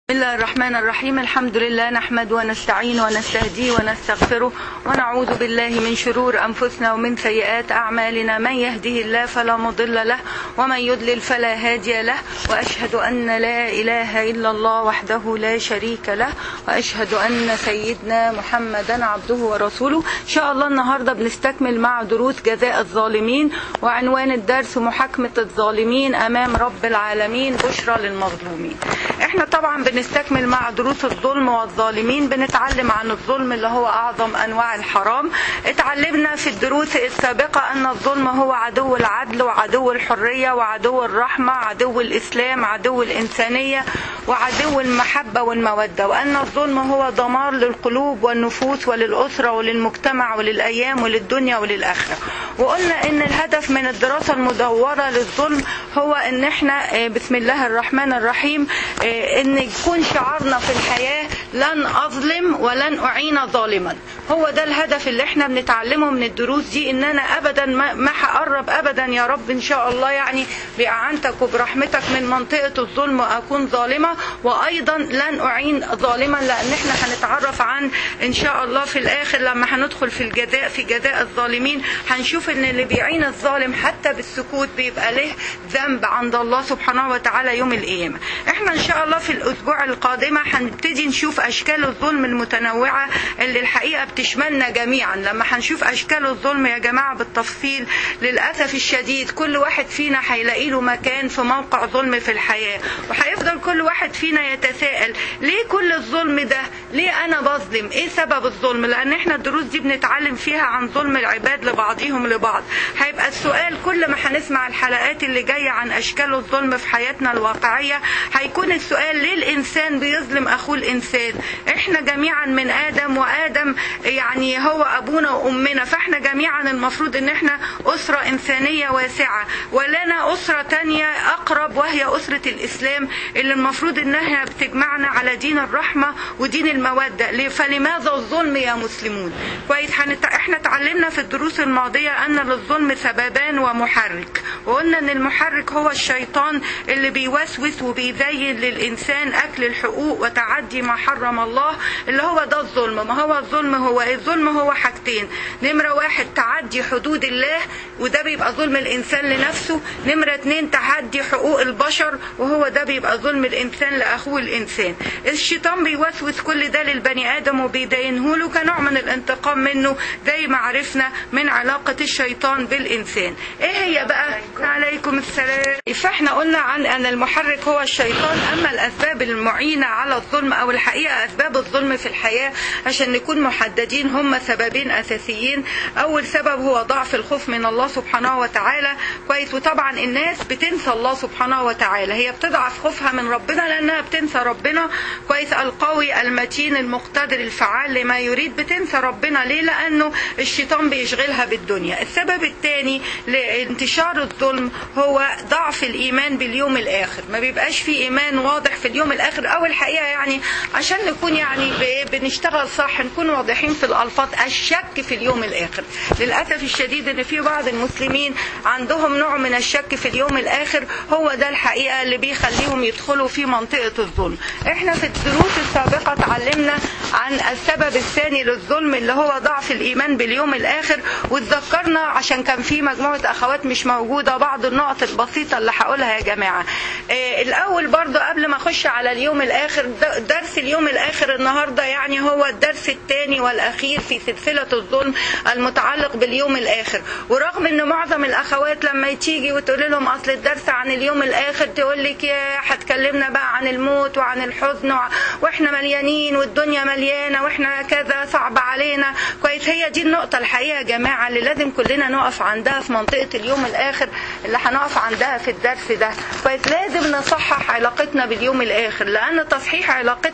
بسم الله الرحمن الرحيم الحمد لله نحمد ونستعين ونستهديه ونستغفره ونعوذ بالله من شرور أنفسنا ومن سيئات أعمالنا من يهده الله فلا مضل له ومن يضلل فلا هادي له وأشهد أن لا إله إلا الله وحده لا شريك له وأشهد أن سيدنا محمدا عبده ورسوله إن شاء الله النهاردة بنستكمل مع دروس جزاء الظالمين وعنوان الدرس محاكمة الظالمين أمام رب العالمين بشرى للمظلومين احنا طبعا بنستكمل مع دروس الظلم والظالمين بنتعلم عن الظلم اللي هو اعظم انواع الحرام اتعلمنا في الدروس السابقة ان الظلم هو عدو العدل وعدو الحرية وعدو الرحمة عدو الاسلام عدو الانسانية وعدو المحبة والمودة وان الظلم هو دمار للقلوب والنفوس وللاسرة وللمجتمع وللايام وللدنيا وللاخرة وقلنا ان الهدف من الدراسة المدورة للظلم هو ان احنا بسم الله الرحمن الرحيم ان يكون شعارنا في الحياة لن اظلم ولن اعين ظالما هو ده الهدف اللي احنا بنتعلمه من الدروس دي ان انا ابدا ما هقرب ابدا يا رب ان شاء الله يعني باعانتك وبرحمتك من منطقة الظلم واكون ظالمة وايضا لن اعين ظالما لان احنا هنتعرف عن ان شاء الله في الاخر لما هندخل في الجزاء في جزاء الظالمين هنشوف ان اللي بيعين الظالم حتى بالسكوت بيبقى له ذنب عند الله سبحانه وتعالى يوم القيامة احنا ان شاء الله في الاسبوع القادمة هنبتدي نشوف اشكال الظلم المتنوعة اللي الحقيقة بتشملنا جميعا لما هنشوف اشكال الظلم يا جماعة بالتفصيل للاسف الشديد كل واحد فينا هيلاقي له مكان في موقع ظلم في الحياة وهيفضل كل واحد فينا يتساءل ليه كل الظلم ده ليه انا بظلم ايه سبب الظلم لان احنا الدروس دي بنتعلم فيها عن ظلم العباد لبعضهم لبعض هيبقى السؤال كل ما هنسمع الحلقات اللي جاية عن اشكال الظلم في حياتنا الواقعية هيكون السؤال ليه الانسان بيظلم اخوه الانسان احنا جميعا من ادم وادم يعني هو ابونا وامنا فاحنا جميعا المفروض ان احنا اسرة انسانية واسعة ولنا اسرة تانية اقرب وهي اسرة الاسلام اللي المفروض انها بتجمعنا على دين الرحمة ودين المودة فلماذا الظلم يا مسلمون كويس احنا اتعلمنا في الدروس الماضية ان للظلم سببان ومحرك وقلنا ان المحرك هو الشيطان اللي بيوسوس وبيزين للانسان اكل الحقوق وتعدي ما حرم الله اللي هو ده الظلم ما هو الظلم هو ايه الظلم هو حاجتين نمرة واحد تعدي حدود الله وده بيبقى ظلم الانسان لنفسه نمرة اتنين تعدي حقوق البشر وهو ده بيبقى ظلم الانسان لاخوه الانسان الشيطان بيوسوس كل ده للبني ادم وبيدينه له كنوع من الانتقام منه زي ما عرفنا من علاقة الشيطان بالانسان ايه هي بقى عليكم السلام فاحنا قلنا عن ان المحرك هو الشيطان اما الاسباب المعينة على الظلم او الحقيقة اسباب الظلم في الحياة عشان نكون محددين هم سببين اساسيين اول سبب هو ضعف الخوف من الله سبحانه وتعالى كويس وطبعا الناس بتنسى الله سبحانه وتعالى هي بتضعف خوفها من ربنا لانها بتنسى ربنا كويس القوي المتين المقتدر الفعال لما يريد بتنسى ربنا ليه لانه الشيطان بيشغلها بالدنيا السبب الثاني لانتشار الظلم هو ضعف الايمان باليوم الاخر ما بيبقاش في ايمان واضح في اليوم الاخر او الحقيقه يعني عشان نكون يعني بنشتغل صح نكون واضحين في الالفاظ الشك في اليوم الاخر للاسف الشديد ان في بعض المسلمين عندهم نوع من الشك في اليوم الاخر هو ده الحقيقه اللي بيخليهم يدخلوا في منطقه الظلم احنا في الدروس السابقه اتعلمنا عن السبب الثاني للظلم اللي هو ضعف الايمان باليوم الاخر واتذكرنا عشان كان في مجموعه اخوات مش موجوده بعض النقط البسيطه اللي هقولها يا جماعه إيه الاول برضو قبل ما اخش على اليوم الاخر درس اليوم الاخر النهارده يعني هو الدرس الثاني والاخير في سلسله الظلم المتعلق باليوم الاخر ورغم ان معظم الاخوات لما تيجي وتقول لهم اصل الدرس عن اليوم الاخر تقول لك يا هتكلمنا بقى عن الموت وعن الحزن واحنا مليانين والدنيا مليانه واحنا كذا صعب علينا كويس هي دي النقطه الحقيقه يا جماعه اللي لازم كلنا نقف عندها في منطقه اليوم الاخر اللي هنقف عندها في الدرس ده كويس لازم نصحح علاقتنا باليوم الاخر لان تصحيح علاقتنا باليوم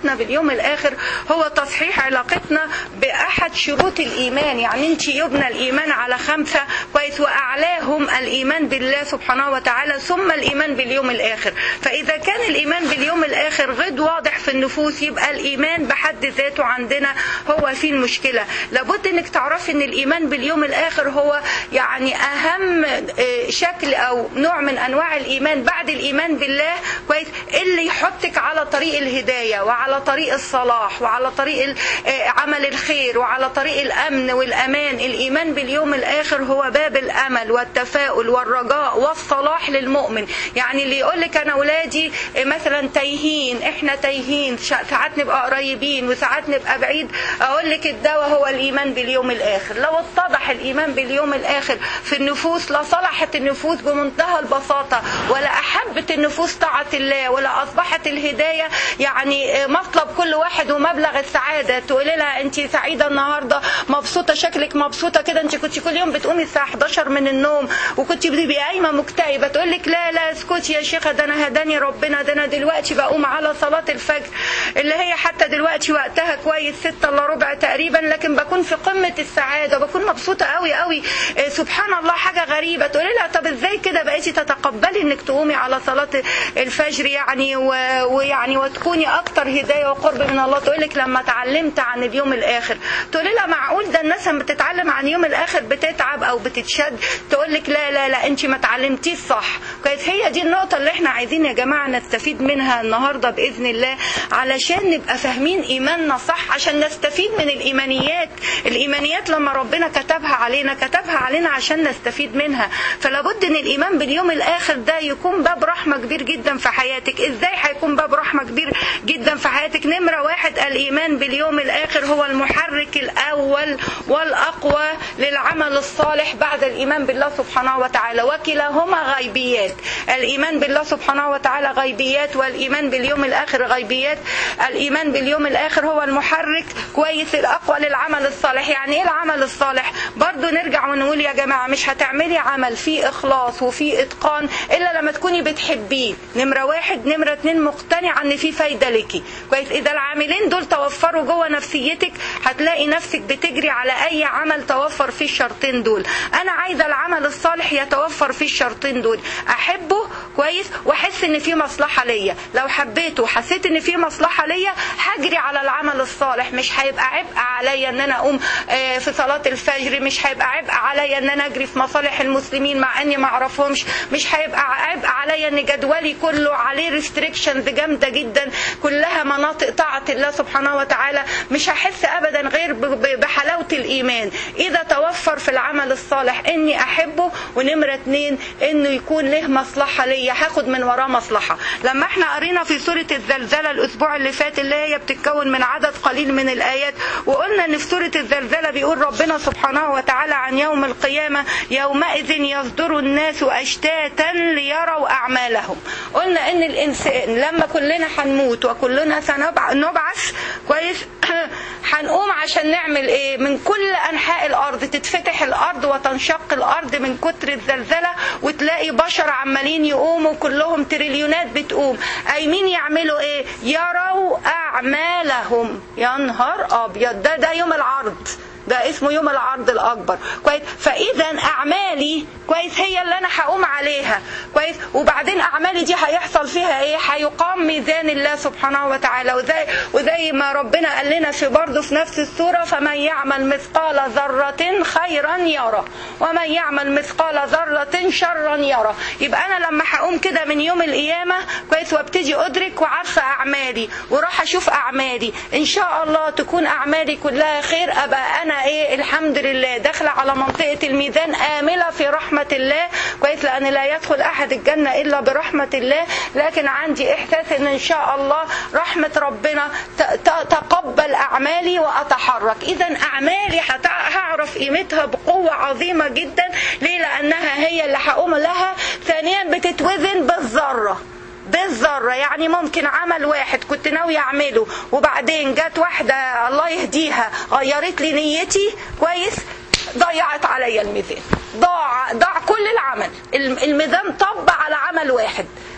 باليوم الاخر هو تصحيح علاقتنا باحد شروط الايمان يعني انت يبنى الايمان على خمسه كويس واعلاهم الايمان بالله سبحانه وتعالى ثم الايمان باليوم الاخر فاذا كان الايمان باليوم الاخر غير واضح في النفوس يبقى الايمان بحد ذاته عندنا هو فيه المشكله لابد انك تعرفي ان الايمان باليوم الاخر هو يعني اهم شكل او نوع من انواع الايمان بعد الايمان بالله كويس اللي يحطك على طريق الهدايه وعلى طريق الصلاح وعلى طريق عمل الخير وعلى طريق الامن والامان الايمان باليوم الاخر هو باب الامل والتفاؤل والرجاء والصلاح للمؤمن يعني اللي يقول لك انا اولادي مثلا تايهين احنا تايهين ساعات نبقى قريبين وساعات نبقى بعيد اقول لك الدواء هو الايمان باليوم الاخر لو اتضح الايمان باليوم الاخر في النفوس لصلحت النفوس بمنتهى البساطه ولا احبت النفوس طاعه الله ولا اصبحت الهدايه يعني مطلب كل واحد ومبلغ السعاده تقولي لها انت سعيده النهارده مبسوطه شكلك مبسوطه كده انت كنت كل يوم بتقومي الساعه 11 من النوم وكنت بتبقي قايمه مكتئبه تقول لك لا لا اسكتي يا شيخه ده انا هداني ربنا ده انا دلوقتي بقوم على صلاه الفجر اللي هي حتى دلوقتي وقتها كويس ستة الا ربع تقريبا لكن بكون في قمه السعاده وبكون مبسوطه قوي قوي سبحان الله حاجه غريبه تقولي لها طب ازاي كده بقيتي تتقبلي انك تقومي على صلاه الفجر يعني ويعني وتكوني اكتر هدايه وقرب من الله تقول لك لما اتعلمت عن اليوم الاخر تقولي لها معقول ده الناس لما بتتعلم عن اليوم الاخر بتتعب او بتتشد تقول لك لا لا لا انت ما اتعلمتيش صح كويس هي دي النقطه اللي احنا عايزين يا جماعه نستفيد منها النهارده باذن الله علشان نبقى فاهمين ايماننا صح عشان نستفيد من الايمانيات الايمانيات لما ربنا كتبها علينا كتبها علينا عشان نستفيد منها فلابد ان الايمان باليوم الاخر ده يكون باب رحمه كبير جدا في حياتك ازاي هيكون باب رحمه كبير جدا في حياتك نمره واحد الايمان باليوم الاخر هو المحرك الاول والاقوى للعمل الصالح بعد الايمان بالله سبحانه وتعالى وكلاهما غيبيات الايمان بالله سبحانه وتعالى غيبيات والايمان باليوم الاخر غيبيات الايمان باليوم الاخر هو المحرك كويس الاقوى للعمل الصالح يعني ايه العمل الصالح برضو نرجع ونقول يا جماعه مش هتعملي عمل فيه اخلاص وفيه اتقان الا لما تكوني بتحبيه نمره واحد نمره اتنين مقتنعه ان في فايده ليكي كويس اذا العاملين دول توفروا جوه نفسيتك هتلاقي نفسك بتجري على اي عمل توفر فيه الشرطين دول انا عايزه العمل الصالح يتوفر فيه الشرطين دول احبه كويس واحس ان في مصلحه ليا لو حبيته وحسيت ان في مصلحه ليا هجري على العمل الصالح مش هيبقى عبء عليا ان انا اقوم في صلاه الفجر مش هيبقى عبء عليا ان انا اجري في مصالح المسلمين مع اني ما اعرفهمش مش هيبقى عبء عليا ان جدولي كله عليه ريستريكشنز جامده جدا كلها مناطق طاعه الله سبحانه وتعالى مش هحس ابدا غير بحلاوه الايمان اذا توفر في العمل الصالح اني احبه ونمره اتنين انه يكون له مصلحه ليا هاخد من وراه مصلحه لما احنا قرينا في سوره الزلزله الاسبوع اللي فات اللي هي بتتكون من عدد قليل من الايات وقلنا ان في سوره الزلزله بيقول ربنا سبحانه وتعالى عن يوم القيامه يومئذ يصدر الناس اشتاتا ليروا اعمالهم قلنا ان الانسان لما كلنا هنموت وكلنا سنبعث كويس هنقوم عشان نعمل ايه من كل انحاء الارض تتفتح الارض وتنشق الارض من كتر الزلزله وتلاقي بشر عمالين يقوموا كلهم تريليونات بتقوم قايمين يعملوا ايه يروا اعمالهم يا نهار ابيض ده ده يوم العرض ده اسمه يوم العرض الاكبر كويس فاذا اعمالي كويس هي اللي انا هقوم عليها كويس وبعدين اعمالي دي هيحصل فيها ايه هيقام ميزان الله سبحانه وتعالى وزي وزي ما ربنا قال لنا في برضه في نفس السوره فمن يعمل مثقال ذره خيرا يرى ومن يعمل مثقال ذره شرا يرى يبقى انا لما هقوم كده من يوم القيامه كويس وابتدي ادرك وعارفه اعمالي وراح اشوف اعمالي ان شاء الله تكون اعمالي كلها خير ابقى انا ايه الحمد لله داخله على منطقه الميزان امله في رحمه الله كويس لان لا يدخل احد الجنه الا برحمه الله لكن عندي احساس ان ان شاء الله رحمه ربنا تقبل اعمالي واتحرك اذا اعمالي هعرف قيمتها بقوه عظيمه جدا ليه لانها هي اللي هقوم لها ثانيا بتتوزن بالذره بالذرة يعني ممكن عمل واحد كنت ناوي أعمله وبعدين جت واحدة الله يهديها غيرت لي نيتي كويس ضيعت عليا الميزان ضاع ضاع كل العمل الميزان طب على عمل واحد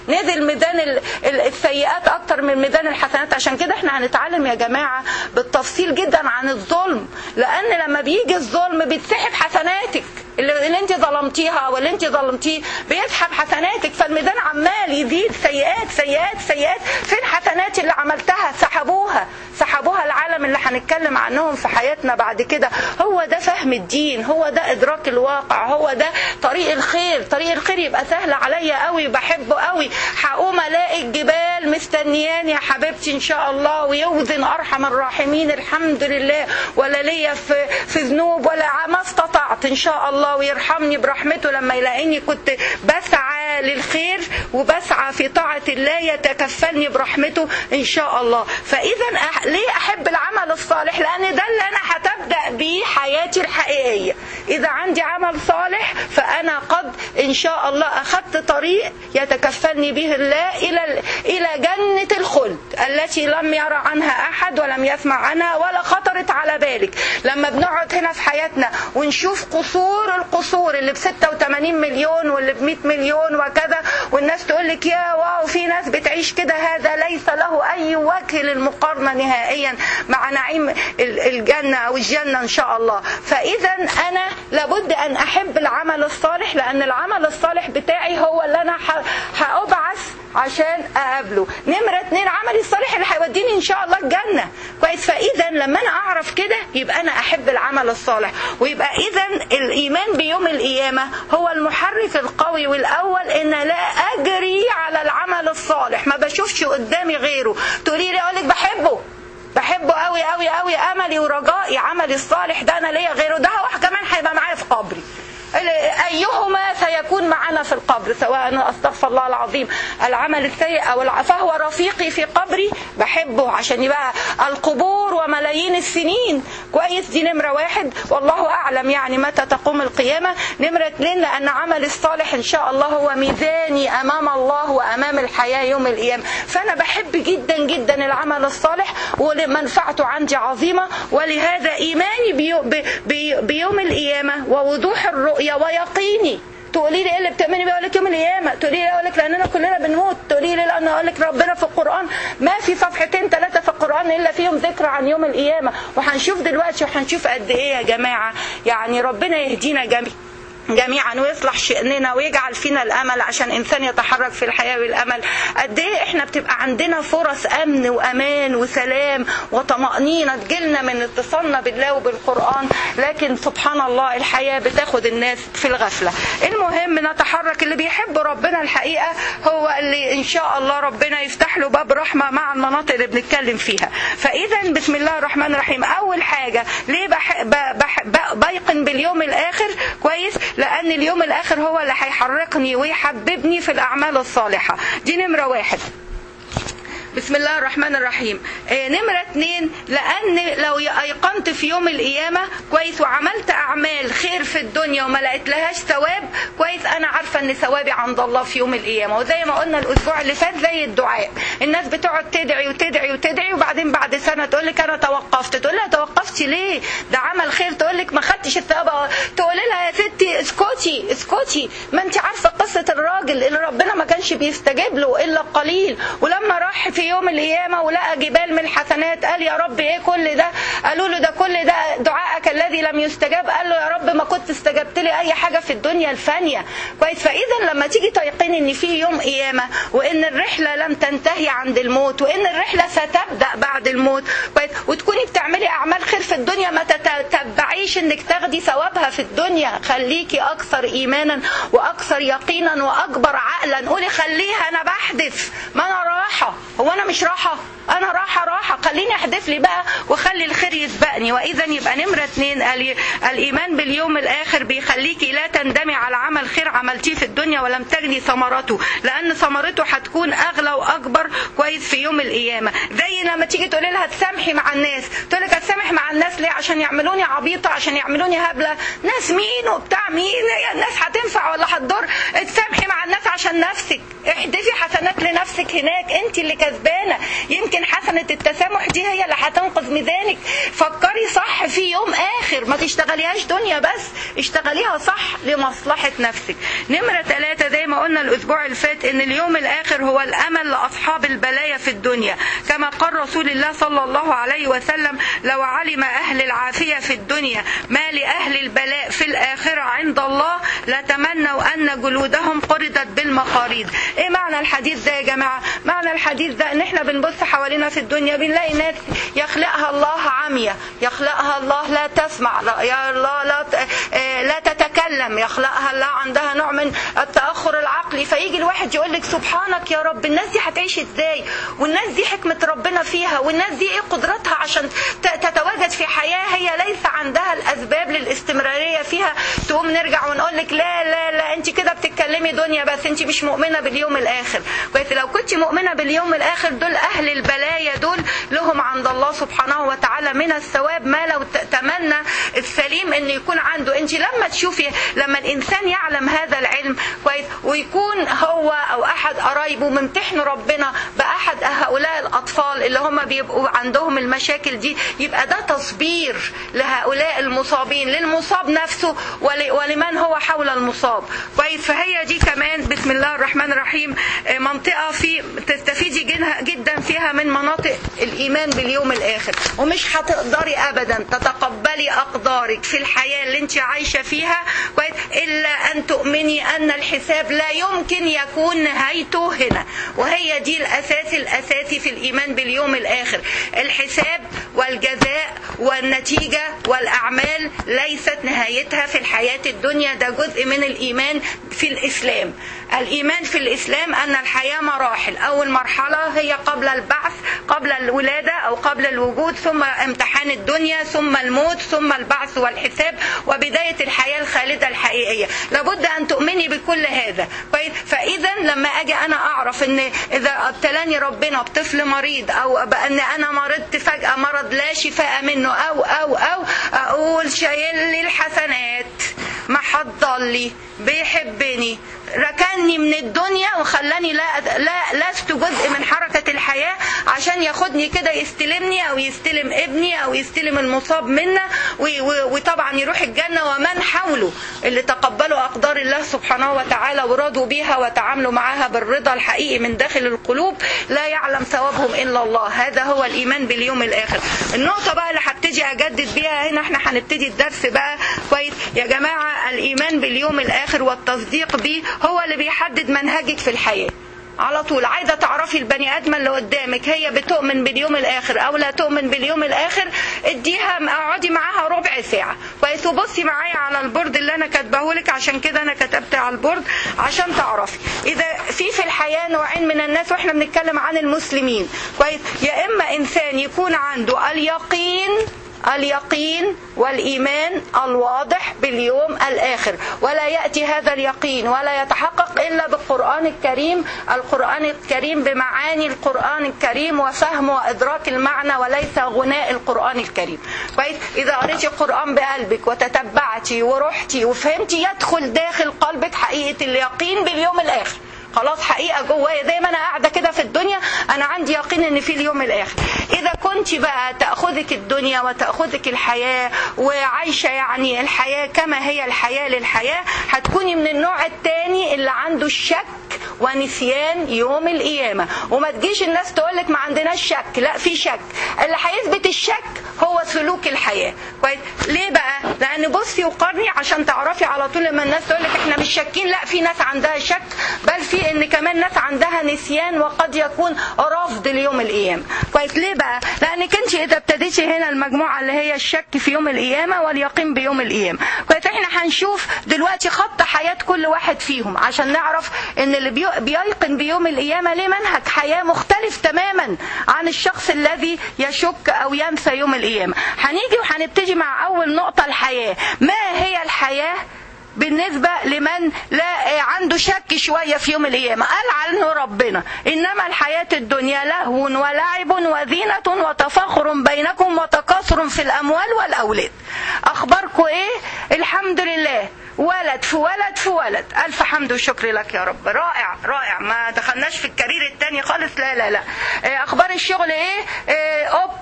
نزل ميزان ال- ال- السيئات اكتر من ميزان الحسنات عشان كده احنا هنتعلم يا جماعه بالتفصيل جدا عن الظلم لان لما بيجي الظلم بيتسحب حسناتك اللي اللي انت ظلمتيها او اللي انت ظلمتيه بيسحب حسناتك فالميزان عمال يزيد سيئات سيئات سيئات فين حسنات اللي عملتها سحبوها سحبوها العالم اللي هنتكلم عنهم في حياتنا بعد كده هو ده فهم الدين هو ده ادراك الواقع هو ده طريق الخير طريق الخير يبقى سهل عليا قوي بحبه قوي هقوم الاقي الجبال مستنياني يا حبيبتي ان شاء الله ويوزن ارحم الراحمين الحمد لله ولا ليا في في ذنوب ولا ما استطعت ان شاء الله ويرحمني برحمته لما يلاقيني كنت بسعى للخير وبسعى في طاعة الله يتكفلني برحمته ان شاء الله فاذا أح... ليه احب العمل الصالح لان ده اللي انا هتبدا بيه حياتي الحقيقيه اذا عندي عمل صالح فانا قد ان شاء الله اخذت طريق يتكفلني به الله الى الى جنه الخلد التي لم يرى عنها احد ولم يسمع عنها ولا خطرت على بالك لما بنقعد هنا في حياتنا ونشوف قصور القصور اللي ب 86 مليون واللي ب 100 مليون وكذا والناس تقول لك يا واو في ناس بتعيش كده هذا ليس له اي وجه للمقارنه نهائيا مع نعيم ال- الجنه او الجنه ان شاء الله فاذا انا لابد ان احب العمل الصالح لان العمل الصالح بتاعي هو اللي انا ح- هابعث عشان اقابله نمرة اتنين عملي الصالح اللي هيوديني ان شاء الله الجنة كويس فاذا لما انا اعرف كده يبقى انا احب العمل الصالح ويبقى اذا الايمان بيوم القيامة هو المحرك القوي والاول ان لا اجري على العمل الصالح ما بشوفش قدامي غيره تقولي لي اقول لك بحبه بحبه قوي قوي قوي املي ورجائي عملي الصالح ده انا ليا غيره ده هو كمان هيبقى معايا في قبري أيهما سيكون معنا في القبر سواء أستغفر الله العظيم العمل السيء أو الع... فهو رفيقي في قبري بحبه عشان يبقى القبور وملايين السنين كويس دي نمرة واحد والله أعلم يعني متى تقوم القيامة نمرة اتنين لأن عمل الصالح إن شاء الله هو ميزاني أمام الله وأمام الحياة يوم القيامة فأنا بحب جدا جدا العمل الصالح ومنفعته عندي عظيمة ولهذا إيماني بيو... بي... بي... بيوم القيامة ووضوح الرؤية ويقيني تقولي لي ايه اللي بتؤمني بيه اقول لك يوم القيامه تقولي لي اقول لك لاننا كلنا بنموت تقولي لي لان اقول لك ربنا في القران ما في صفحتين ثلاثه في القران الا فيهم ذكر عن يوم القيامه وهنشوف دلوقتي وهنشوف قد ايه يا جماعه يعني ربنا يهدينا جميعا جميعا ويصلح شأننا ويجعل فينا الأمل عشان إنسان يتحرك في الحياة والأمل قد إيه إحنا بتبقى عندنا فرص أمن وأمان وسلام وطمأنينة تجيلنا من اتصالنا بالله وبالقرآن لكن سبحان الله الحياة بتاخد الناس في الغفلة المهم نتحرك اللي بيحب ربنا الحقيقة هو اللي إن شاء الله ربنا يفتح له باب رحمة مع المناطق اللي بنتكلم فيها فإذا بسم الله الرحمن الرحيم أول حاجة ليه بح بح بيقن باليوم الآخر كويس لأن اليوم الآخر هو اللي هيحركني ويحببني في الأعمال الصالحة دي نمرة واحد بسم الله الرحمن الرحيم آه نمرة اتنين لأن لو أيقنت في يوم القيامة كويس وعملت أعمال خير في الدنيا وما لقيت لهاش ثواب كويس أنا عارفة إن ثوابي عند الله في يوم القيامة وزي ما قلنا الأسبوع اللي فات زي الدعاء الناس بتقعد تدعي وتدعي وتدعي وبعدين بعد سنة تقول لك أنا توقفت تقول لها توقفتي ليه ده عمل خير تقول لك ما خدتش الثواب تقول لها يا ستي اسكتي اسكتي ما أنت عارفة قصة الراجل اللي ربنا ما كانش بيستجيب له إلا قليل ولما راح في يوم القيامة ولقى جبال من الحسنات قال يا رب ايه كل ده قالوا له ده كل ده دعائك الذي لم يستجاب قال له يا رب ما كنت استجبت لي اي حاجة في الدنيا الفانية كويس فاذا لما تيجي تيقن ان في يوم قيامة وان الرحلة لم تنتهي عند الموت وان الرحلة ستبدأ بعد الموت كويس وتكوني بتعملي اعمال خير في الدنيا ما تتبعيش انك تاخدي ثوابها في الدنيا خليكي اكثر ايمانا واكثر يقينا واكبر عقلا قولي خليها انا بحدث ما انا راحة هو انا مش راحة انا راحة راحة خليني احدث لي بقى وخلي الخير يسبقني واذا يبقى نمرة اتنين الايمان باليوم الاخر بيخليكي لا تندمي على عمل خير عملتيه في الدنيا ولم تجني ثمرته لان ثمرته هتكون اغلى واكبر كويس في يوم القيامة زي لما تيجي تقولي لها تسامحي مع الناس تقول لك هتسامح مع الناس ليه عشان يعملوني عبيطة عشان يعملوني هبلة ناس مين وبتاع مين الناس هتنفع ولا هتضر تسامحي مع الناس عشان نفسك احدثي حسنات لنفسك هناك انت اللي كسبانة يمكن حسنة التسامح دي هي اللي هتنقذ ميزانك فكري صح في يوم اخر ما تشتغليهاش دنيا بس اشتغليها صح لمصلحة نفسك نمرة ثلاثة زي ما قلنا الاسبوع اللي فات ان اليوم الاخر هو الامل لاصحاب البلايا في الدنيا كما قال رسول الله صلى الله عليه وسلم لو علم اهل العافية في الدنيا ما لأهل البلاء في الآخرة عند الله لتمنوا أن جلودهم قردت بالمقاريض إيه معنى الحديث ده يا جماعة معنى الحديث ده إن إحنا بنبص حوالينا في الدنيا بنلاقي ناس يخلقها الله عمية يخلقها الله لا تسمع لا يا الله لا لا تتكلم يخلقها الله عندها نوع من التأخر العقلي فيجي الواحد يقول لك سبحانك يا رب الناس دي هتعيش ازاي والناس دي حكمة ربنا فيها والناس دي ايه قدرتها عشان تتواجد في حياة هي ليس عندها الاسباب للاستمراريه فيها تقوم نرجع ونقول لك لا لا لا انت كده بتتكلمي دنيا بس انت مش مؤمنه باليوم الاخر كويس لو كنت مؤمنه باليوم الاخر دول اهل البلايا دول لهم عند الله سبحانه وتعالى من الثواب ما لو تمنى السليم ان يكون عنده انت لما تشوفي لما الانسان يعلم هذا العلم كويس ويكون هو او احد قرايبه ممتحن ربنا باحد هؤلاء الاطفال اللي هم بيبقوا عندهم المشاكل دي يبقى ده تصبير لهؤلاء المصابين للمصاب نفسه ولمن هو حول المصاب كويس فهي دي كمان بسم الله الرحمن الرحيم منطقة في تستفيدي جدا فيها من مناطق الإيمان باليوم الآخر ومش هتقدري أبدا تتقبلي أقدارك في الحياة اللي انت عايشة فيها كويس إلا أن تؤمني أن الحساب لا يمكن يكون نهايته هنا وهي دي الأساس الأساسي في الإيمان باليوم الآخر الحساب والجزاء والنتيجة والأعمال ليست نهايتها في الحياة الدنيا ده جزء من الإيمان في الإسلام الإيمان في الإسلام أن الحياة مراحل أول مرحلة هي قبل البعث قبل الولادة أو قبل الوجود ثم امتحان الدنيا ثم الموت ثم البعث والحساب وبداية الحياة الخالدة الحقيقية لابد أن تؤمني بكل هذا فإذا لما أجي أنا أعرف أن إذا ابتلاني ربنا بطفل مريض أو بأن أنا مرضت فجأة مرض لا شفاء منه أو أو أو أقول شايل لي الحسنات ما حد لي بيحبني ركني من الدنيا وخلاني لا لا لست جزء من حركة الحياة عشان ياخدني كده يستلمني أو يستلم ابني أو يستلم المصاب منا وطبعا يروح الجنة ومن حوله اللي تقبلوا أقدار الله سبحانه وتعالى ورضوا بيها وتعاملوا معها بالرضا الحقيقي من داخل القلوب لا يعلم ثوابهم إلا الله هذا هو الإيمان باليوم الآخر النقطة بقى اللي هبتدي أجدد بيها هنا احنا هنبتدي الدرس بقى كويس يا جماعة الإيمان باليوم الآخر والتصديق به هو اللي بيحدد منهجك في الحياة على طول عايزة تعرفي البني آدم اللي قدامك هي بتؤمن باليوم الآخر أو لا تؤمن باليوم الآخر اديها اقعدي معاها ربع ساعة كويس وبصي معايا على البورد اللي أنا كاتبه لك عشان كده أنا كتبت على البورد عشان تعرفي إذا في في الحياة نوعين من الناس وإحنا بنتكلم عن المسلمين كويس يا إما إنسان يكون عنده اليقين اليقين والإيمان الواضح باليوم الآخر ولا يأتي هذا اليقين ولا يتحقق إلا بالقرآن الكريم القرآن الكريم بمعاني القرآن الكريم وفهم وإدراك المعنى وليس غناء القرآن الكريم كويس إذا قريتي القرآن بقلبك وتتبعتي ورحتي وفهمتي يدخل داخل قلبك حقيقة اليقين باليوم الآخر خلاص حقيقه جوايا زي ما انا قاعده كده في الدنيا انا عندي يقين ان في اليوم الاخر اذا كنت بقى تاخذك الدنيا وتاخذك الحياه وعايشه يعني الحياه كما هي الحياه للحياه هتكوني من النوع الثاني اللي عنده الشك ونسيان يوم القيامة وما تجيش الناس تقولك ما عندناش شك لا في شك اللي هيثبت الشك هو سلوك الحياة كويس ليه بقى لان بصي وقارني عشان تعرفي على طول لما الناس تقولك احنا مش شاكين لا في ناس عندها شك بل في ان كمان ناس عندها نسيان وقد يكون رفض ليوم القيامة كويس ليه بقى لانك انت اذا ابتديتي هنا المجموعة اللي هي الشك في يوم القيامة واليقين بيوم القيامة كويس احنا هنشوف دلوقتي خط حياة كل واحد فيهم عشان نعرف ان اللي بييقن بيوم القيامة ليه منهج حياة مختلف تماما عن الشخص الذي يشك أو ينسى يوم القيامة هنيجي وهنبتدي مع أول نقطة الحياة ما هي الحياة بالنسبة لمن لا عنده شك شوية في يوم القيامة قال عنه ربنا إنما الحياة الدنيا لهو ولعب وزينة وتفاخر بينكم وتكاثر في الأموال والأولاد أخباركم إيه الحمد لله ولد في ولد في ولد ألف حمد وشكر لك يا رب رائع رائع ما دخلناش في الكارير التاني خالص لا لا لا أخبار الشغل إيه, إيه أوبا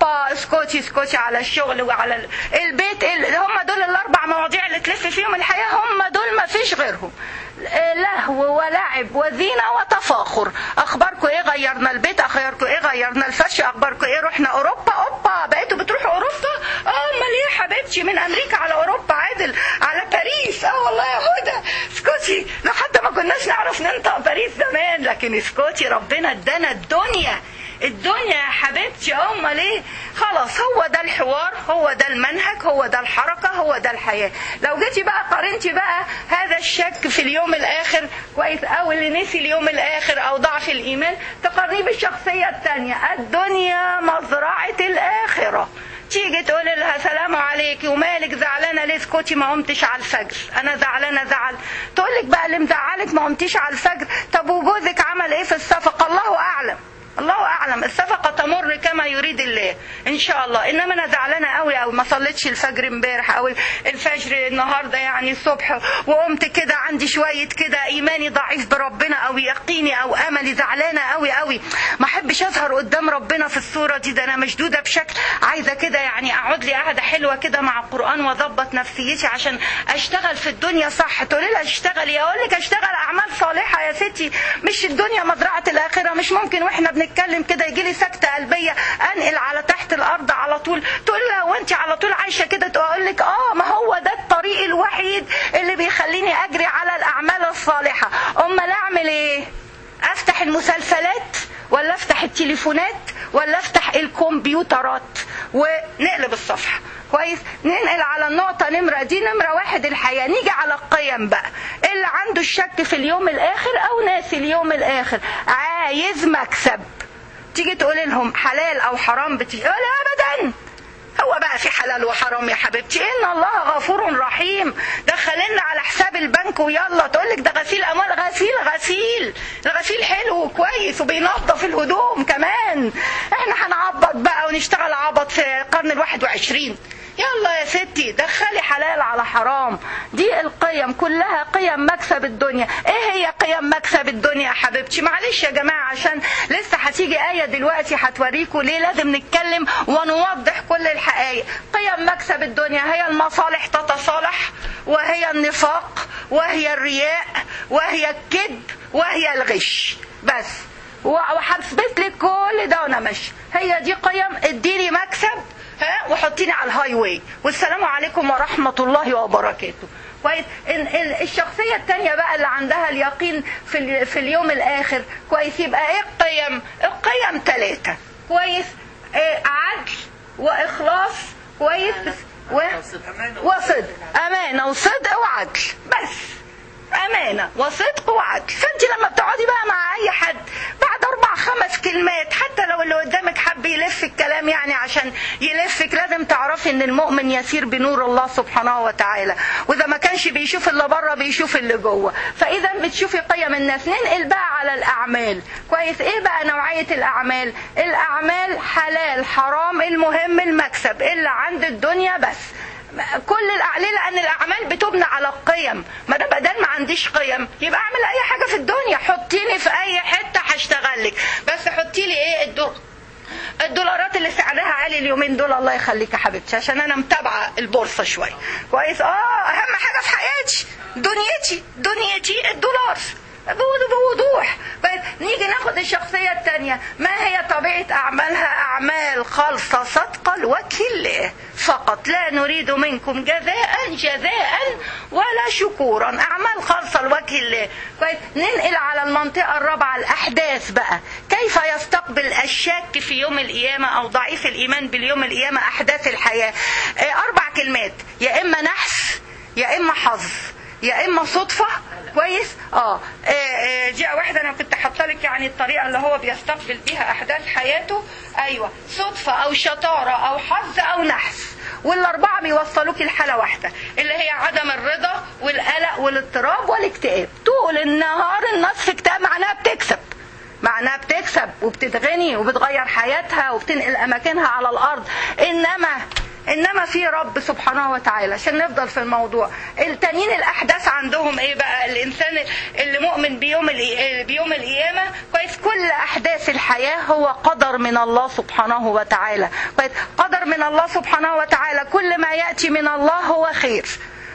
واسكتي اسكتي على الشغل وعلى ال- البيت ال- هم دول الاربع مواضيع اللي تلف فيهم الحياه هم دول ما فيش غيرهم آه، لهو ولعب وزينه وتفاخر اخباركم ايه غيرنا البيت اخباركم ايه غيرنا الفرش اخباركم ايه رحنا اوروبا اوبا بقيتوا بتروحوا اوروبا اه امال ايه يا حبيبتي من امريكا على اوروبا عادل على باريس اه والله يا هدى اسكتي لحد ما كناش نعرف ننطق باريس زمان لكن اسكتي ربنا ادانا الدنيا الدنيا يا حبيبتي امال ايه خلاص هو ده الحوار هو ده المنهج هو ده الحركه هو ده الحياه لو جيتي بقى قارنتي بقى هذا الشك في اليوم الاخر كويس او اللي نسي اليوم الاخر او ضعف الايمان تقارنيه بالشخصيه الثانيه الدنيا مزرعه الاخره تيجي تقول لها سلام عليكي ومالك زعلانه ليه اسكتي ما قمتش على الفجر انا زعلانه زعل تقول لك بقى اللي مزعلك ما قمتيش على الفجر طب وجوزك عمل ايه في الصفقه الله اعلم الله اعلم الصفقه تمر كما يريد الله ان شاء الله انما انا زعلانه قوي او ما صليتش الفجر امبارح او الفجر النهارده يعني الصبح وقمت كده عندي شويه كده ايماني ضعيف بربنا او يقيني او املي زعلانه قوي قوي ما احبش اظهر قدام ربنا في الصوره دي ده انا مشدوده بشكل عايزه كده يعني اقعد لي قاعده حلوه كده مع القران واظبط نفسيتي عشان اشتغل في الدنيا صح تقولي لها اشتغلي اقول لك اشتغل اعمال صالحه يا ستي مش الدنيا مزرعه الاخره مش ممكن واحنا بنتكلم كده يجي لي سكته قلبيه انقل على تحت الارض على طول تقول لها وانت على طول عايشه كده تقول لك اه ما هو ده الطريق الوحيد اللي بيخليني اجري على الاعمال الصالحه امال اعمل ايه افتح المسلسلات ولا افتح التليفونات ولا افتح الكمبيوترات ونقلب الصفحه كويس ننقل على النقطة نمرة دي نمرة واحد الحياة نيجي على القيم بقى اللي عنده الشك في اليوم الآخر أو ناسي اليوم الآخر عايز مكسب تيجي تقول لهم حلال أو حرام بتيجي لا أبدا هو بقى في حلال وحرام يا حبيبتي ان الله غفور رحيم دخلنا على حساب البنك ويلا تقول لك ده غسيل اموال غسيل غسيل الغسيل حلو وكويس وبينظف الهدوم كمان احنا هنعبط بقى ونشتغل عبط في القرن الواحد وعشرين يلا يا ستي دخلي حلال على حرام دي القيم كلها قيم مكسب الدنيا ايه هي قيم مكسب الدنيا يا حبيبتي معلش يا جماعة عشان لسه هتيجي آية دلوقتي هتوريكوا ليه لازم نتكلم ونوضح كل الحقائق قيم مكسب الدنيا هي المصالح تتصالح وهي النفاق وهي الرياء وهي الكذب وهي الغش بس وهثبت لك كل ده وانا ماشي هي دي قيم اديني مكسب ها وحطيني على الهاي واي والسلام عليكم ورحمه الله وبركاته كويس الشخصيه الثانيه بقى اللي عندها اليقين في ال- في اليوم الاخر كويس يبقى ايه القيم القيم ثلاثه كويس إيه عدل واخلاص كويس و... وصدق امانه وصدق وعدل بس امانه وصدق وعدل فانت لما بتقعدي بقى مع اي حد بعد اربع خمس كلمات حتى لو اللي قدامك حب يلف الكلام يعني عشان يلفك لازم تعرفي ان المؤمن يسير بنور الله سبحانه وتعالى واذا ما كانش بيشوف اللي بره بيشوف اللي جوه فاذا بتشوفي قيم الناس ننقل بقى على الاعمال كويس ايه بقى نوعيه الاعمال الاعمال حلال حرام المهم المكسب اللي عند الدنيا بس كل الأع- ليه لان الاعمال بتبنى على القيم ما انا بدل ما عنديش قيم يبقى اعمل اي حاجه في الدنيا حطيني في اي حته هشتغل لك بس حطي لي ايه الدور الدولارات اللي سعرها عالي اليومين دول الله يخليك يا حبيبتي عشان انا متابعه البورصه شويه كويس اه اهم حاجه في حياتي دنيتي دنيتي الدولار بوضوح طيب نيجي ناخد الشخصية التانية ما هي طبيعة أعمالها أعمال خالصة صدقة لوجه الله فقط لا نريد منكم جزاء جزاء ولا شكورا أعمال خالصة لوجه الله كويس ننقل على المنطقة الرابعة الأحداث بقى كيف يستقبل الشاك في يوم القيامة أو ضعيف الإيمان باليوم القيامة أحداث الحياة آه، أربع كلمات يا إما نحس يا إما حظ يا اما صدفه كويس اه آه، آه، جاء واحده انا كنت حاطه لك يعني الطريقه اللي هو بيستقبل بيها احداث حياته ايوه صدفه او شطاره او حظ او نحس والاربعه بيوصلوك لحاله واحده اللي هي عدم الرضا والقلق والاضطراب والاكتئاب طول النهار الناس في اكتئاب معناها بتكسب معناها بتكسب وبتتغني وبتغير حياتها وبتنقل اماكنها على الارض انما انما في رب سبحانه وتعالى عشان نفضل في الموضوع التانيين الاحداث عندهم ايه بقى الانسان اللي مؤمن بيوم الإي- بيوم القيامه كويس كل احداث الحياه هو قدر من الله سبحانه وتعالى كويس قدر من الله سبحانه وتعالى كل ما ياتي من الله هو خير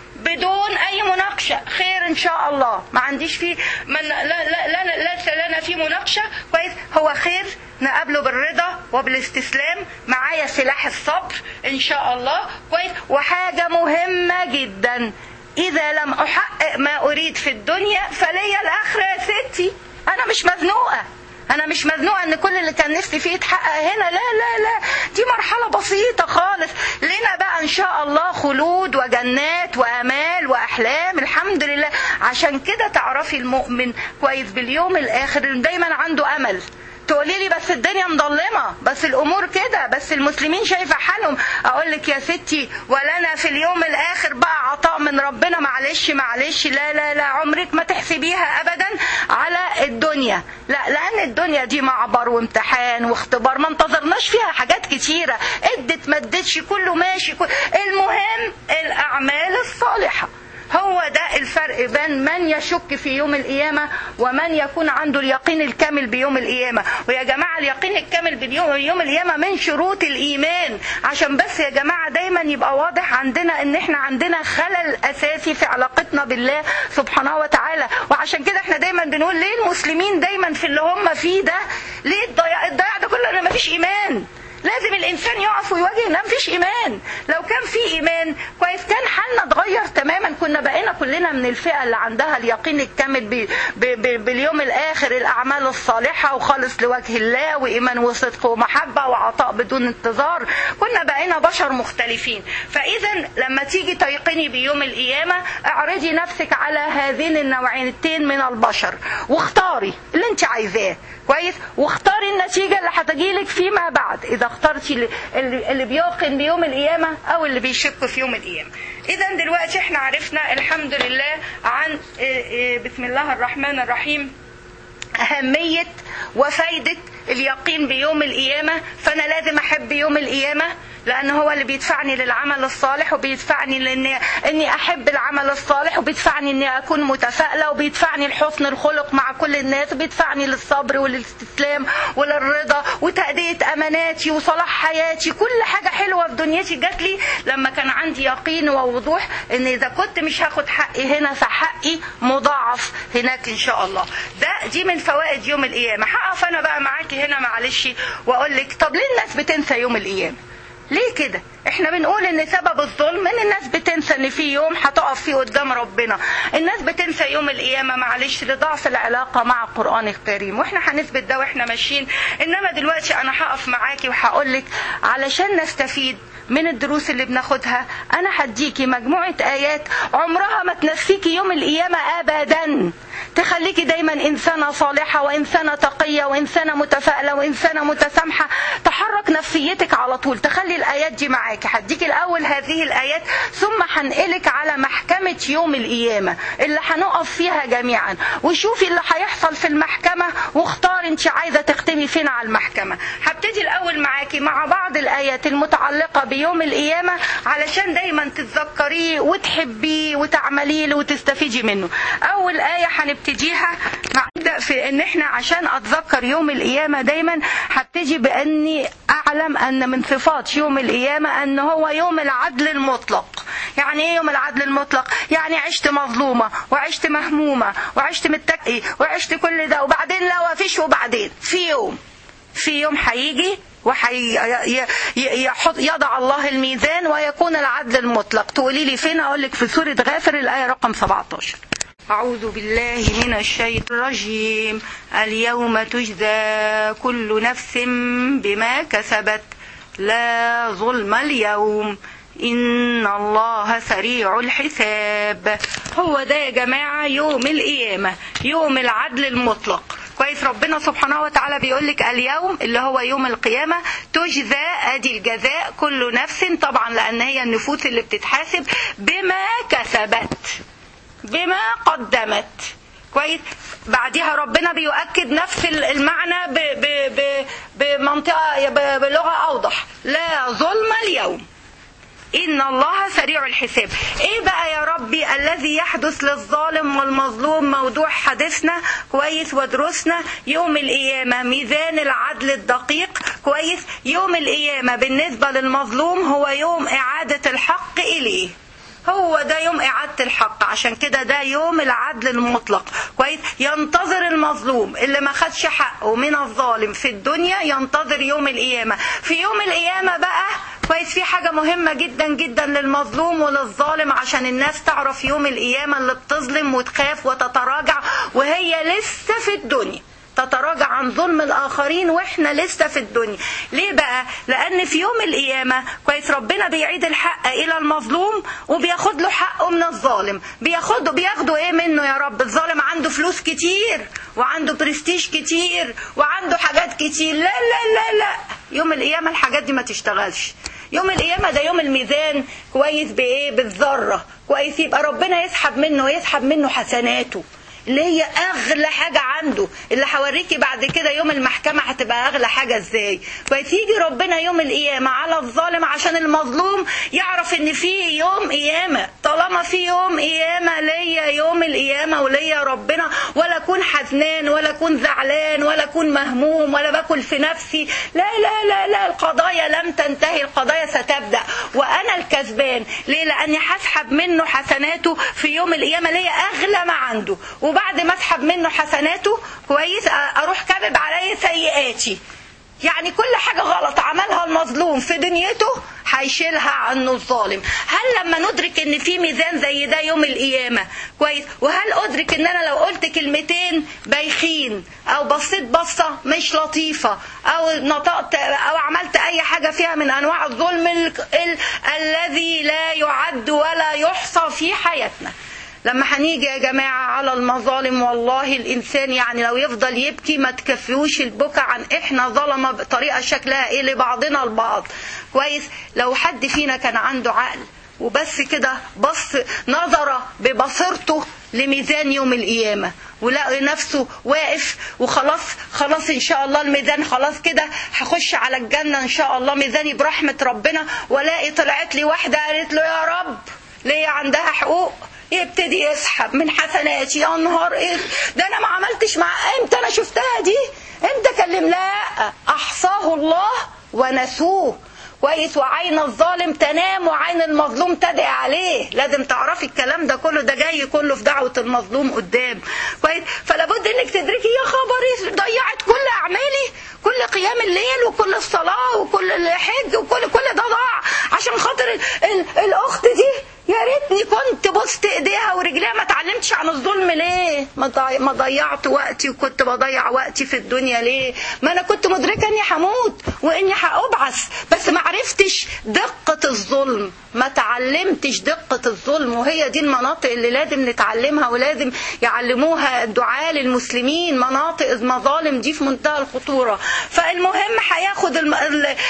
بدون اي مناقشه خير ان شاء الله ما عنديش فيه من لا لا لا ليس لنا فيه مناقشه كويس هو خير نقابله بالرضا وبالاستسلام معايا سلاح الصبر ان شاء الله كويس وحاجه مهمه جدا اذا لم احقق ما اريد في الدنيا فليا الاخره يا ستي انا مش مزنوقه انا مش مزنوقه ان كل اللي كان نفسي فيه يتحقق هنا لا لا لا دي مرحله بسيطه خالص لنا بقى ان شاء الله خلود وجنات وامال واحلام الحمد لله عشان كده تعرفي المؤمن كويس باليوم الاخر إن دايما عنده امل تقولي لي بس الدنيا مظلمه بس الامور كده بس المسلمين شايفه حالهم اقول لك يا ستي ولنا في اليوم الاخر بقى عطاء من ربنا معلش معلش لا لا لا عمرك ما تحسبيها ابدا على الدنيا لا لان الدنيا دي معبر وامتحان واختبار ما انتظرناش فيها حاجات كتيره ادت ما ادتش كله ماشي كل... المهم الاعمال الصالحه هو ده الفرق بين من يشك في يوم القيامة ومن يكون عنده اليقين الكامل بيوم القيامة ويا جماعة اليقين الكامل بيوم يوم القيامة من شروط الإيمان عشان بس يا جماعة دايما يبقى واضح عندنا ان احنا عندنا خلل أساسي في علاقتنا بالله سبحانه وتعالى وعشان كده احنا دايما بنقول ليه المسلمين دايما في اللي هم فيه ده ليه الضياع, الضياع ده كله ما فيش إيمان لازم الانسان يقف ويواجه ان مفيش ايمان لو كان في ايمان كويس كان حالنا اتغير تماما كنا بقينا كلنا من الفئه اللي عندها اليقين الكامل ب ب ب باليوم الاخر الاعمال الصالحه وخالص لوجه الله وايمان وصدق ومحبه وعطاء بدون انتظار كنا بقينا بشر مختلفين فاذا لما تيجي تيقني بيوم القيامه اعرضي نفسك على هذين النوعيتين من البشر واختاري اللي انت عايزاه كويس واختاري النتيجة اللي هتجيلك فيما بعد إذا اخترتي اللي, اللي بيوقن بيوم القيامة أو اللي بيشك في يوم القيامة إذا دلوقتي احنا عرفنا الحمد لله عن بسم الله الرحمن الرحيم أهمية وفايدة اليقين بيوم القيامة فأنا لازم أحب يوم القيامة لأن هو اللي بيدفعني للعمل الصالح وبيدفعني لأني إني أحب العمل الصالح وبيدفعني إني أكون متفائلة وبيدفعني لحسن الخلق مع كل الناس وبيدفعني للصبر والاستسلام وللرضا وتأدية أماناتي وصلاح حياتي كل حاجة حلوة في دنيتي جات لي لما كان عندي يقين ووضوح إن إذا كنت مش هاخد حقي هنا فحقي مضاعف هناك إن شاء الله ده دي من فوائد يوم القيامة هقف أنا بقى معاكي هنا معلش وأقول لك طب ليه الناس بتنسى يوم القيامة؟ ليه كده احنا بنقول ان سبب الظلم ان الناس بتنسى ان في يوم هتقف فيه قدام ربنا الناس بتنسى يوم القيامه معلش لضعف العلاقه مع القران الكريم واحنا هنثبت ده واحنا ماشيين انما دلوقتي انا هقف معاكي وهقول لك علشان نستفيد من الدروس اللي بناخدها انا هديكي مجموعه ايات عمرها ما تنسيكي يوم القيامه ابدا تخليكي دايما انسانه صالحه وانسانه تقيه وانسانه متفائله وانسانه متسامحه تحرك نفسيتك على طول تخلي الايات دي معاكي هديكي الاول هذه الايات ثم هنقلك على محكمه يوم القيامه اللي هنقف فيها جميعا وشوفي اللي هيحصل في المحكمه واختاري انت عايزه تختمي فين على المحكمه هبتدي الاول معاكي مع بعض الايات المتعلقه بيوم القيامه علشان دايما تتذكريه وتحبيه وتعمليه له وتستفيدي منه اول ايه هنبتديها نبدا في ان احنا عشان اتذكر يوم القيامه دايما هبتدي باني اعلم ان من صفات يوم القيامه ان هو يوم العدل المطلق يعني ايه يوم العدل المطلق يعني عشت مظلومه وعشت مهمومه وعشت متكئه وعشت كل ده وبعدين لا فيش وبعدين في يوم في يوم هيجي ويضع الله الميزان ويكون العدل المطلق تقولي لي فين اقول لك في سوره غافر الايه رقم 17 أعوذ بالله من الشيطان الرجيم اليوم تجزى كل نفس بما كسبت لا ظلم اليوم إن الله سريع الحساب هو ده يا جماعة يوم القيامة يوم العدل المطلق كويس ربنا سبحانه وتعالى بيقول لك اليوم اللي هو يوم القيامة تجزى ادي الجزاء كل نفس طبعا لان هي النفوس اللي بتتحاسب بما كسبت بما قدمت كويس بعدها ربنا بيؤكد نفس المعنى ب ب ب بمنطقة بلغة أوضح لا ظلم اليوم إن الله سريع الحساب إيه بقى يا ربي الذي يحدث للظالم والمظلوم موضوع حديثنا كويس ودروسنا يوم القيامة ميزان العدل الدقيق كويس يوم القيامة بالنسبة للمظلوم هو يوم إعادة الحق إليه هو ده يوم إعادة الحق عشان كده ده يوم العدل المطلق كويس ينتظر المظلوم اللي ما خدش حقه من الظالم في الدنيا ينتظر يوم القيامة في يوم القيامة بقى كويس في حاجة مهمة جدا جدا للمظلوم وللظالم عشان الناس تعرف يوم القيامة اللي بتظلم وتخاف وتتراجع وهي لسه في الدنيا تتراجع عن ظلم الآخرين وإحنا لسه في الدنيا ليه بقى لأن في يوم القيامة كويس ربنا بيعيد الحق إلى المظلوم وبياخد له حقه من الظالم بياخده بياخدوا إيه منه يا رب الظالم عنده فلوس كتير وعنده برستيج كتير وعنده حاجات كتير لا لا لا لا يوم القيامة الحاجات دي ما تشتغلش يوم القيامة ده يوم الميزان كويس بإيه بالذرة كويس يبقى ربنا يسحب منه يسحب منه حسناته اللي هي اغلى حاجه عنده اللي هوريكي بعد كده يوم المحكمه هتبقى اغلى حاجه ازاي كويس يجي ربنا يوم القيامه على الظالم عشان المظلوم يعرف ان في يوم قيامه طالما في يوم قيامه ليا يوم القيامه وليا ربنا ولا اكون حزنان ولا اكون زعلان ولا اكون مهموم ولا باكل في نفسي لا لا لا لا القضايا لم تنتهي القضايا ستبدا وانا الكسبان ليه لاني هسحب منه حسناته في يوم القيامه ليا اغلى ما عنده وبعد ما اسحب منه حسناته كويس اروح كابب عليه سيئاتي يعني كل حاجة غلط عملها المظلوم في دنيته هيشيلها عنه الظالم هل لما ندرك ان في ميزان زي ده يوم القيامة كويس وهل ادرك ان انا لو قلت كلمتين بايخين او بصيت بصة مش لطيفة او نطقت او عملت اي حاجة فيها من انواع الظلم ال ال الذي لا يعد ولا يحصى في حياتنا لما هنيجي يا جماعة على المظالم والله الإنسان يعني لو يفضل يبكي ما تكفيوش البكا عن إحنا ظلمة بطريقة شكلها إيه لبعضنا البعض كويس لو حد فينا كان عنده عقل وبس كده بص نظر ببصيرته لميزان يوم القيامة ولقى نفسه واقف وخلاص خلاص ان شاء الله الميزان خلاص كده هخش على الجنة ان شاء الله ميزاني برحمة ربنا والاقي طلعت لي واحدة قالت له يا رب ليه عندها حقوق يبتدي يسحب من حسناتي يا نهار ايه ده انا ما عملتش مع امتى انا شفتها دي امتى كلم لا احصاه الله ونسوه كويس وعين الظالم تنام وعين المظلوم تدعي عليه لازم تعرفي الكلام ده كله ده جاي كله في دعوة المظلوم قدام كويس فلا بد انك تدركي يا خبر ضيعت كل اعمالي كل قيام الليل وكل الصلاة وكل الحج وكل كل ده ضاع عشان خاطر ال ال الاخت دي يا ريتني كنت بصت ايديها ورجليها ما اتعلمتش عن الظلم ليه ما ضي... ما ضيعت وقتي وكنت بضيع وقتي في الدنيا ليه ما انا كنت مدركه اني هموت واني هابعث بس ما عرفتش دقه الظلم ما تعلمتش دقه الظلم وهي دي المناطق اللي لازم نتعلمها ولازم يعلموها الدعاة للمسلمين مناطق المظالم دي في منتهى الخطوره فالمهم هياخد الم...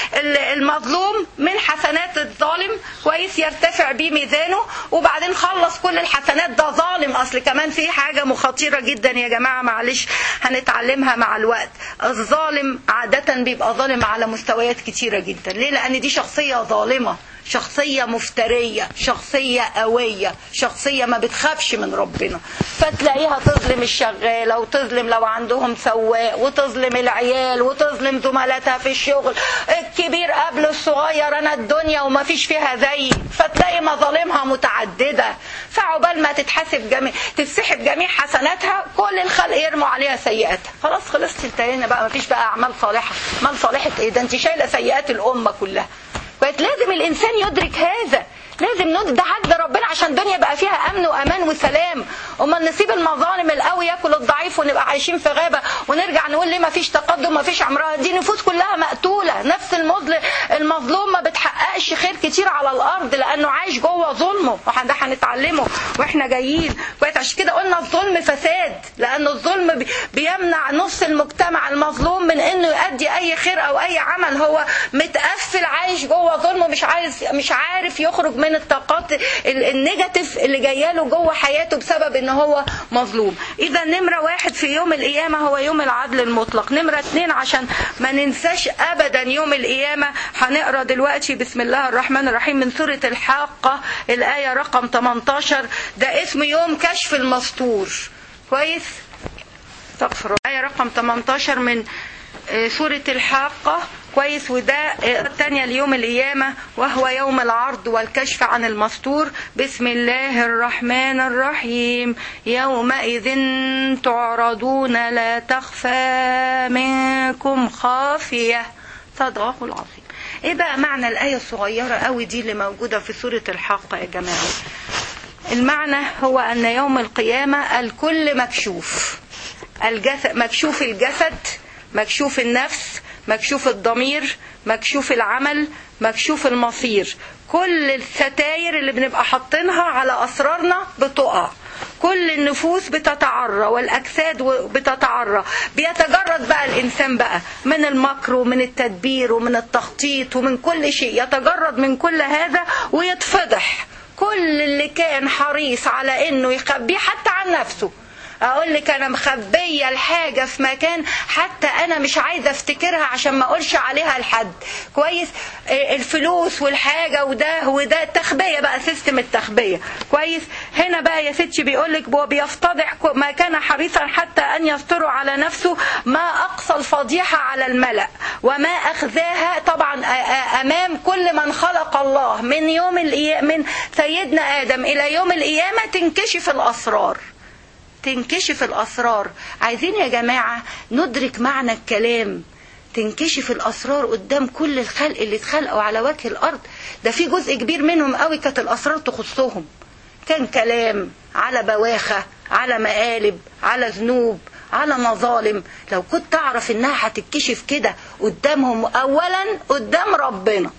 المظلوم من حسنات الظالم كويس يرتفع بيه ميزان ميزانه وبعدين خلص كل الحسنات ده ظالم اصل كمان في حاجه خطيره جدا يا جماعه معلش هنتعلمها مع الوقت الظالم عاده بيبقى ظالم على مستويات كتيره جدا ليه لان دي شخصيه ظالمه شخصية مفترية شخصية قوية شخصية ما بتخافش من ربنا فتلاقيها تظلم الشغالة وتظلم لو عندهم سواق وتظلم العيال وتظلم زملاتها في الشغل الكبير قبل الصغير أنا الدنيا وما فيش فيها زي فتلاقي مظالمها متعددة فعقبال ما تتحاسب جميع تتسحب جميع حسناتها كل الخلق يرموا عليها سيئاتها خلاص خلصت انتهينا بقى ما فيش بقى أعمال صالحة أعمال صالحة إيه ده أنت شايلة سيئات الأمة كلها بقت لازم الانسان يدرك هذا لازم ندرك ده عدل ربنا عشان الدنيا بقى فيها امن وامان وسلام امال نسيب المظالم القوي ياكل الضعيف ونبقى عايشين في غابه ونرجع نقول ليه ما فيش تقدم ما فيش عمرها دي نفوس كلها مقتوله نفس المظلم المظلوم ما بتحققش خير كتير على الارض لانه عايش جوه ظلمه وده هنتعلمه واحنا جايين كويس عشان كده قلنا الظلم فساد لان الظلم بيمنع نص المجتمع المظلوم من انه يؤدي اي خير او اي عمل هو متقفل عايش جوه ظلمه مش عايز مش عارف يخرج من الطاقات النيجاتيف اللي جايه له جوه حياته بسبب ان هو مظلوم اذا نمره واحد في يوم القيامه هو يوم العدل المطلق نمره اتنين عشان ما ننساش ابدا يوم القيامه هنقرا دلوقتي بسم الله الله الرحمن الرحيم من سورة الحاقة الآية رقم 18 ده اسم يوم كشف المستور كويس استغفر الله. آية رقم 18 من آه، سورة الحاقة كويس وده آه، الثانية ليوم القيامة وهو يوم العرض والكشف عن المستور بسم الله الرحمن الرحيم يومئذ تعرضون لا تخفى منكم خافية صدقه العظيم ايه بقى معنى الآية الصغيرة قوي دي اللي موجودة في سورة الحاقة يا جماعة المعنى هو أن يوم القيامة الكل مكشوف الجسد مكشوف الجسد مكشوف النفس مكشوف الضمير مكشوف العمل مكشوف المصير كل الستاير اللي بنبقى حاطينها على أسرارنا بتقع كل النفوس بتتعرى والأجساد بتتعرى بيتجرد بقى الإنسان بقى من المكر ومن التدبير ومن التخطيط ومن كل شيء يتجرد من كل هذا ويتفضح كل اللي كان حريص على انه يخبيه حتى عن نفسه اقول لك انا مخبيه الحاجه في مكان حتى انا مش عايزه افتكرها عشان ما اقولش عليها لحد كويس إيه الفلوس والحاجه وده وده التخبيه بقى سيستم التخبيه كويس هنا بقى يا ستي بيقول لك هو بيفتضح ما كان حريصا حتى ان يستر على نفسه ما اقصى الفضيحه على الملا وما اخذاها طبعا امام كل من خلق الله من يوم القيامه من سيدنا ادم الى يوم القيامه تنكشف الاسرار تنكشف الأسرار عايزين يا جماعة ندرك معنى الكلام تنكشف الأسرار قدام كل الخلق اللي اتخلقوا على وجه الأرض ده في جزء كبير منهم قوي كانت الأسرار تخصهم كان كلام على بواخة على مقالب على ذنوب على مظالم لو كنت تعرف انها هتتكشف كده قدامهم اولا قدام ربنا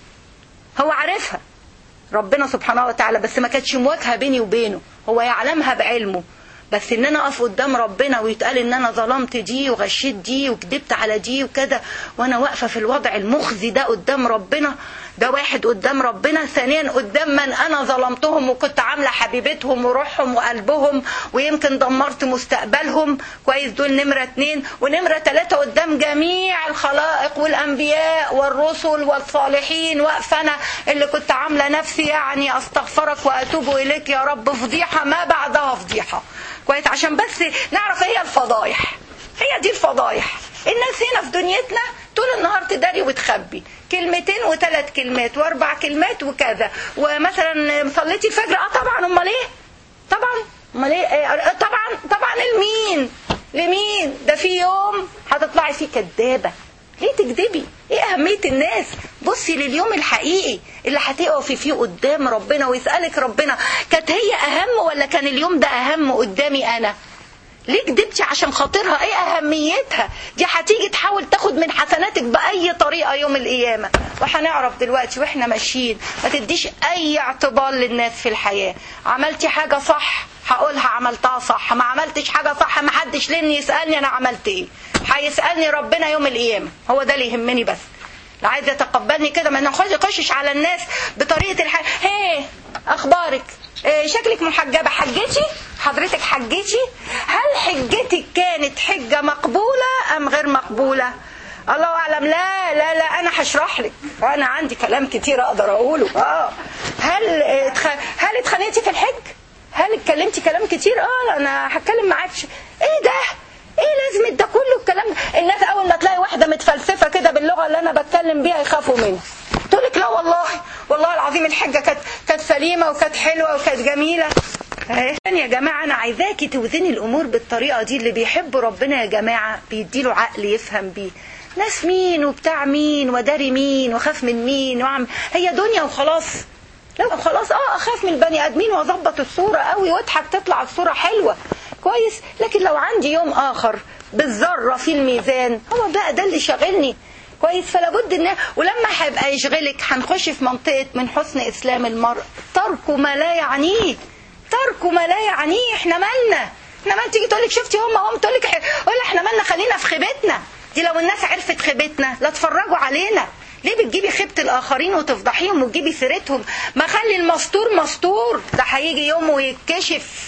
هو عارفها ربنا سبحانه وتعالى بس ما كانتش مواجهه بيني وبينه هو يعلمها بعلمه بس ان انا اقف قدام ربنا ويتقال ان انا ظلمت دي وغشيت دي وكذبت على دي وكذا وانا واقفه في الوضع المخزي ده قدام ربنا ده واحد قدام ربنا ثانيا قدام من انا ظلمتهم وكنت عامله حبيبتهم وروحهم وقلبهم ويمكن دمرت مستقبلهم كويس دول نمره اتنين ونمره ثلاثه قدام جميع الخلائق والانبياء والرسل والصالحين واقفه انا اللي كنت عامله نفسي يعني استغفرك واتوب اليك يا رب فضيحه ما بعدها فضيحه كويس عشان بس نعرف هي الفضايح هي دي الفضايح الناس هنا في دنيتنا طول النهار تداري وتخبي كلمتين وثلاث كلمات واربع كلمات وكذا ومثلا صليتي الفجر اه طبعا امال ايه طبعا امال ايه طبعا طبعا لمين لمين ده في يوم هتطلعي فيه كدابه ليه تكذبي ايه اهميه الناس بصي لليوم الحقيقي اللي هتقفي فيه قدام ربنا ويسالك ربنا كانت هي اهم ولا كان اليوم ده اهم قدامي انا ليه كدبتي عشان خاطرها ايه اهميتها دي هتيجي تحاول تاخد من حسناتك باي طريقه يوم القيامه وهنعرف دلوقتي واحنا ماشيين ما تديش اي اعتبار للناس في الحياه عملتي حاجه صح هقولها عملتها صح ما عملتش حاجه صح ما حدش لين يسالني انا عملت ايه هيسالني ربنا يوم القيامه هو ده اللي يهمني بس لا عايز يتقبلني كده ما نخش يخشش على الناس بطريقه الحياه هي اخبارك إيه شكلك محجبه حجتي حضرتك حجتي هل حجتك كانت حجه مقبوله ام غير مقبوله الله اعلم لا لا لا انا هشرح لك انا عندي كلام كتير اقدر اقوله اه هل اتخ... هل اتخانقتي في الحج هل اتكلمتي كلام كتير اه انا هتكلم معاكش ايه ده ايه لازمه ده كله الكلام ده الناس اول ما تلاقي واحده متفلسفه كده باللغه اللي انا بتكلم بيها يخافوا منها تقول لك لا والله والله العظيم الحجه كانت كانت سليمه وكانت حلوه وكانت جميله اهي يا جماعه انا عايزاكي توزني الامور بالطريقه دي اللي بيحب ربنا يا جماعه بيديله عقل يفهم بيه ناس مين وبتاع مين وداري مين وخاف من مين وعم هي دنيا وخلاص لا خلاص اه اخاف من البني ادمين واظبط الصوره قوي واضحك تطلع الصوره حلوه كويس لكن لو عندي يوم اخر بالذره في الميزان هو بقى ده اللي شاغلني كويس فلا بد ان ولما هيبقى يشغلك هنخش في منطقه من حسن اسلام المرء ترك ما لا يعنيه ترك ما لا يعنيه احنا مالنا احنا مال تيجي تقول لك شفتي هم هم تقول لك قول احنا مالنا خلينا في خيبتنا دي لو الناس عرفت خيبتنا لا تفرجوا علينا ليه بتجيبي خيبة الآخرين وتفضحيهم وتجيبي سيرتهم ما خلي المستور مستور ده هيجي يوم ويتكشف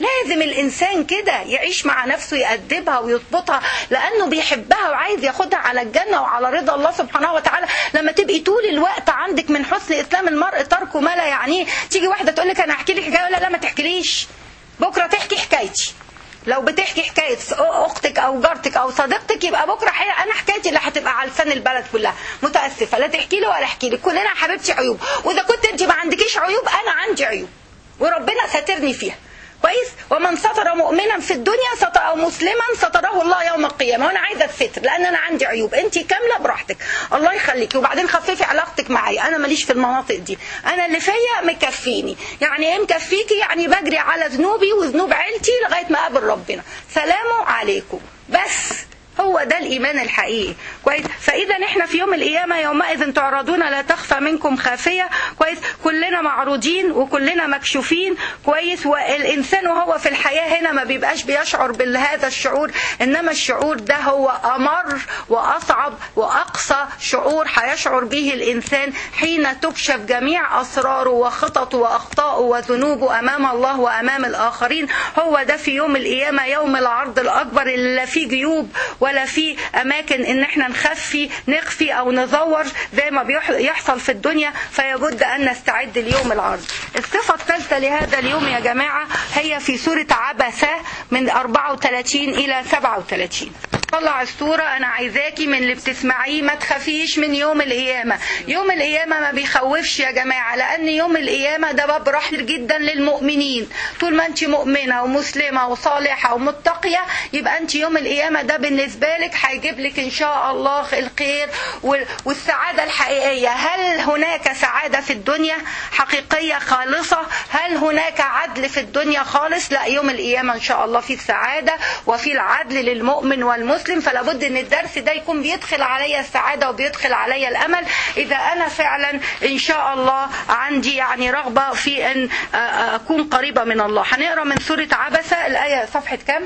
لازم الانسان كده يعيش مع نفسه يأدبها ويضبطها لانه بيحبها وعايز ياخدها على الجنه وعلى رضا الله سبحانه وتعالى لما تبقي طول الوقت عندك من حسن اسلام المرء تركه ما لا يعنيه تيجي واحده تقول لك انا احكي لك حكايه ولا لا ما تحكيليش بكره تحكي حكايتي لو بتحكي حكايه اختك او جارتك او صديقتك يبقى بكره حي... انا حكايتي اللي هتبقى على لسان البلد كلها متاسفه لا تحكي لي ولا احكي لك كلنا يا حبيبتي عيوب واذا كنت انت ما عندكيش عيوب انا عندي عيوب وربنا ساترني فيها كويس ومن ستر مؤمنا في الدنيا ستر او مسلما ستره الله يوم القيامه وانا عايزه الستر لان انا عندي عيوب انت كامله براحتك الله يخليكي وبعدين خففي علاقتك معايا انا ماليش في المناطق دي انا اللي فيا مكفيني يعني ايه مكفيكي يعني بجري على ذنوبي وذنوب عيلتي لغايه ما اقابل ربنا سلام عليكم بس هو ده الايمان الحقيقي كويس فاذا احنا في يوم القيامه يومئذ تعرضون لا تخفى منكم خافيه كويس كلنا معروضين وكلنا مكشوفين كويس والانسان وهو في الحياه هنا ما بيبقاش بيشعر بهذا الشعور انما الشعور ده هو امر واصعب واقصى شعور هيشعر به الانسان حين تكشف جميع اسراره وخططه واخطائه وذنوبه امام الله وامام الاخرين هو ده في يوم القيامه يوم العرض الاكبر اللي لا فيه جيوب ولا في اماكن ان احنا نخفي نخفي او نزور زي ما بيحصل في الدنيا فيجد ان نستعد ليوم العرض الصفة الثالثة لهذا اليوم يا جماعة هي في سورة عبسة من 34 الى 37 طلع الصورة أنا عايزاكي من اللي بتسمعيه ما تخافيش من يوم القيامة يوم القيامة ما بيخوفش يا جماعة لأن يوم القيامة ده باب رحمة جدا للمؤمنين طول ما أنت مؤمنة ومسلمة وصالحة ومتقية يبقى أنت يوم القيامة ده بالنسبة لك هيجيب لك إن شاء الله الخير والسعادة الحقيقية هل هناك سعادة في الدنيا حقيقية خالصة هل هناك عدل في الدنيا خالص لا يوم القيامة إن شاء الله في السعادة وفي العدل للمؤمن والمسلم مسلم فلا بد ان الدرس ده يكون بيدخل عليا السعاده وبيدخل عليا الامل اذا انا فعلا ان شاء الله عندي يعني رغبه في ان اكون قريبه من الله هنقرا من سوره عبسه الايه صفحه كام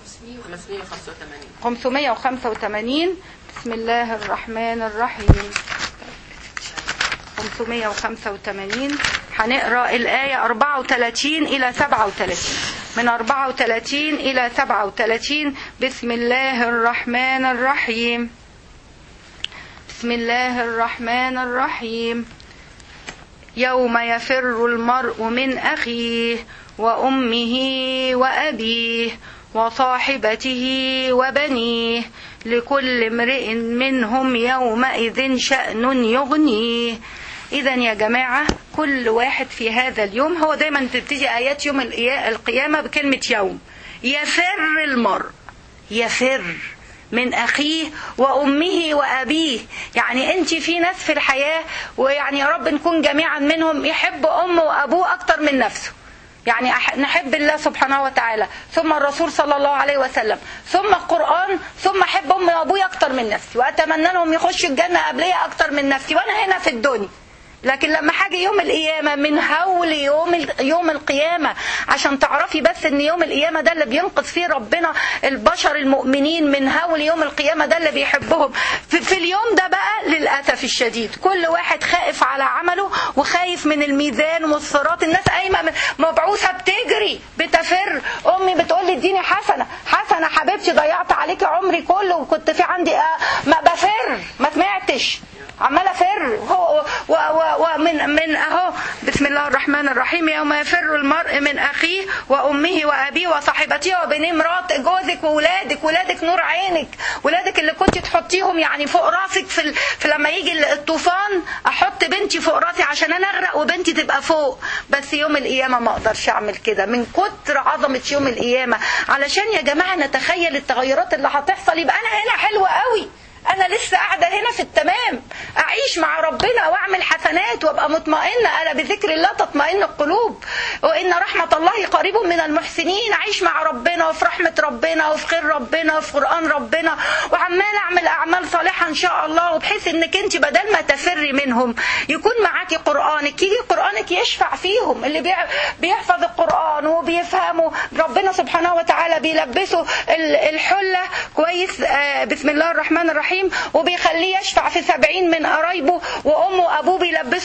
585 بسم الله الرحمن الرحيم 585 هنقرا الآية 34 إلى 37 من 34 إلى 37 بسم الله الرحمن الرحيم بسم الله الرحمن الرحيم يوم يفر المرء من أخيه وأمه وأبيه وصاحبته وبنيه لكل امرئ منهم يومئذ شأن يغنيه إذا يا جماعة كل واحد في هذا اليوم هو دايما تبتدي آيات يوم القيامة بكلمة يوم يفر المرء يفر من أخيه وأمه وأبيه يعني أنت في ناس في الحياة ويعني يا رب نكون جميعا منهم يحب أمه وأبوه أكتر من نفسه يعني نحب الله سبحانه وتعالى ثم الرسول صلى الله عليه وسلم ثم القرآن ثم أحب أمي وأبوي أكتر من نفسي وأتمنى لهم يخشوا الجنة قبلية أكتر من نفسي وأنا هنا في الدنيا لكن لما حاجة يوم القيامة من هول يوم يوم القيامة عشان تعرفي بس ان يوم القيامة ده اللي بينقذ فيه ربنا البشر المؤمنين من هول يوم القيامة ده اللي بيحبهم في, في اليوم ده بقى للأسف الشديد كل واحد خائف على عمله وخايف من الميزان والصراط الناس قايمة مبعوثة بتجري بتفر أمي بتقول لي اديني حسنة حسنة حبيبتي ضيعت عليكي عمري كله وكنت في عندي آه ما بفر ما سمعتش عمال افر ومن من اهو بسم الله الرحمن الرحيم يوم يفر المرء من اخيه وامه وابيه وصاحبته وبنيه مرات جوزك وولادك ولادك نور عينك ولادك اللي كنت تحطيهم يعني فوق راسك في, ال... في لما يجي الطوفان احط بنتي فوق راسي عشان انا اغرق وبنتي تبقى فوق بس يوم القيامه ما اقدرش اعمل كده من كتر عظمه يوم القيامه علشان يا جماعه نتخيل التغيرات اللي هتحصل يبقى انا هنا حلوه قوي انا لسه قاعده هنا في التمام اعيش مع ربنا واعمل حسنات وابقى مطمئنه انا بذكر الله تطمئن القلوب وان رحمه الله قريب من المحسنين اعيش مع ربنا وفي رحمه ربنا وفي خير ربنا وفي قران ربنا وعمال اعمل اعمال صالحه ان شاء الله وبحيث انك انت بدل ما تفري منهم يكون معاكي قرانك يجي قرانك يشفع فيهم اللي بيحفظ القران وبيفهمه ربنا سبحانه وتعالى بيلبسه الحله كويس بسم الله الرحمن الرحيم الرحيم وبيخليه يشفع في سبعين من قرايبه وامه وابوه بيلبسوا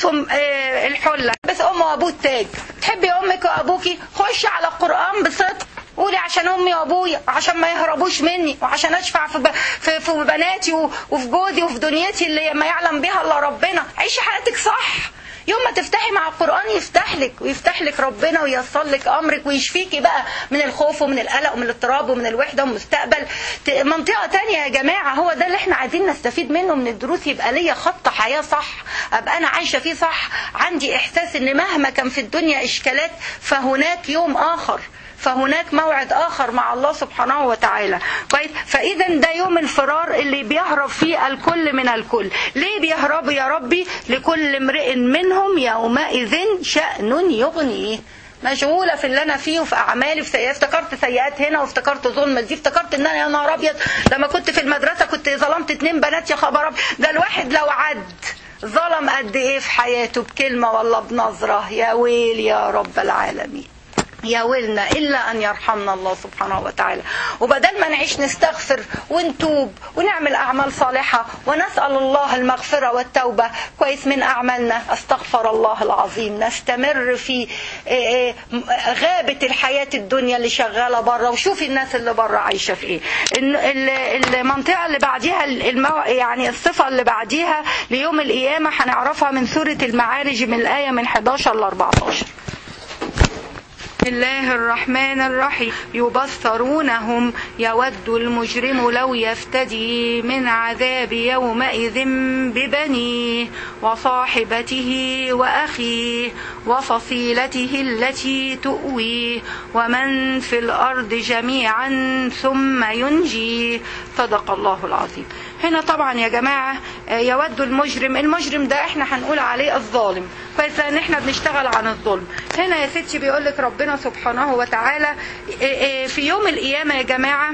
يلبسهم آه، الحله بس امه وابوه التاج تحبي امك وابوكي خشي على القران بصدق قولي عشان امي وابويا وعشان ما يهربوش مني وعشان اشفع في, ب... في, في بناتي و... وفي جودي وفي دنيتي اللي ما يعلم بها الا ربنا عيشي حياتك صح يوم ما تفتحي مع القرآن يفتح لك ويفتح لك ربنا وييسر لك أمرك ويشفيكي بقى من الخوف ومن القلق ومن الاضطراب ومن الوحدة والمستقبل ت- منطقة تانية يا جماعة هو ده اللي احنا عايزين نستفيد منه من الدروس يبقى ليا خط حياة صح أبقى أنا عايشة فيه صح عندي إحساس إن مهما كان في الدنيا إشكالات فهناك يوم آخر فهناك موعد آخر مع الله سبحانه وتعالى كويس فإذا ده يوم الفرار اللي بيهرب فيه الكل من الكل ليه بيهربوا يا ربي لكل امرئ منهم يومئذ شأن يغنيه مشغولة في اللي أنا فيه وفي أعمالي في سيئات افتكرت سيئات هنا وافتكرت ظلم دي افتكرت إن أنا يا نهار أبيض لما كنت في المدرسة كنت ظلمت اتنين بنات يا خبر أبيض. ده الواحد لو عد ظلم قد إيه في حياته بكلمة ولا بنظرة يا ويل يا رب العالمين يا ويلنا إلا أن يرحمنا الله سبحانه وتعالى وبدل ما نعيش نستغفر ونتوب ونعمل أعمال صالحة ونسأل الله المغفرة والتوبة كويس من أعمالنا استغفر الله العظيم نستمر في إيه إيه غابة الحياة الدنيا اللي شغالة بره وشوفي الناس اللي بره عايشة في إيه الن- ال- المنطقة اللي بعديها المو... يعني الصفة اللي بعديها ليوم القيامة هنعرفها من سورة المعارج من الآية من 11 ل 14 بسم الله الرحمن الرحيم يبصرونهم يود المجرم لو يفتدي من عذاب يومئذ ببنيه وصاحبته وأخيه وفصيلته التي تؤويه ومن في الأرض جميعا ثم ينجيه صدق الله العظيم هنا طبعا يا جماعة آه، يود المجرم المجرم ده احنا هنقول عليه الظالم كويس لان احنا بنشتغل عن الظلم هنا يا ستي بيقول لك ربنا سبحانه وتعالى آه، آه، في يوم القيامة يا جماعة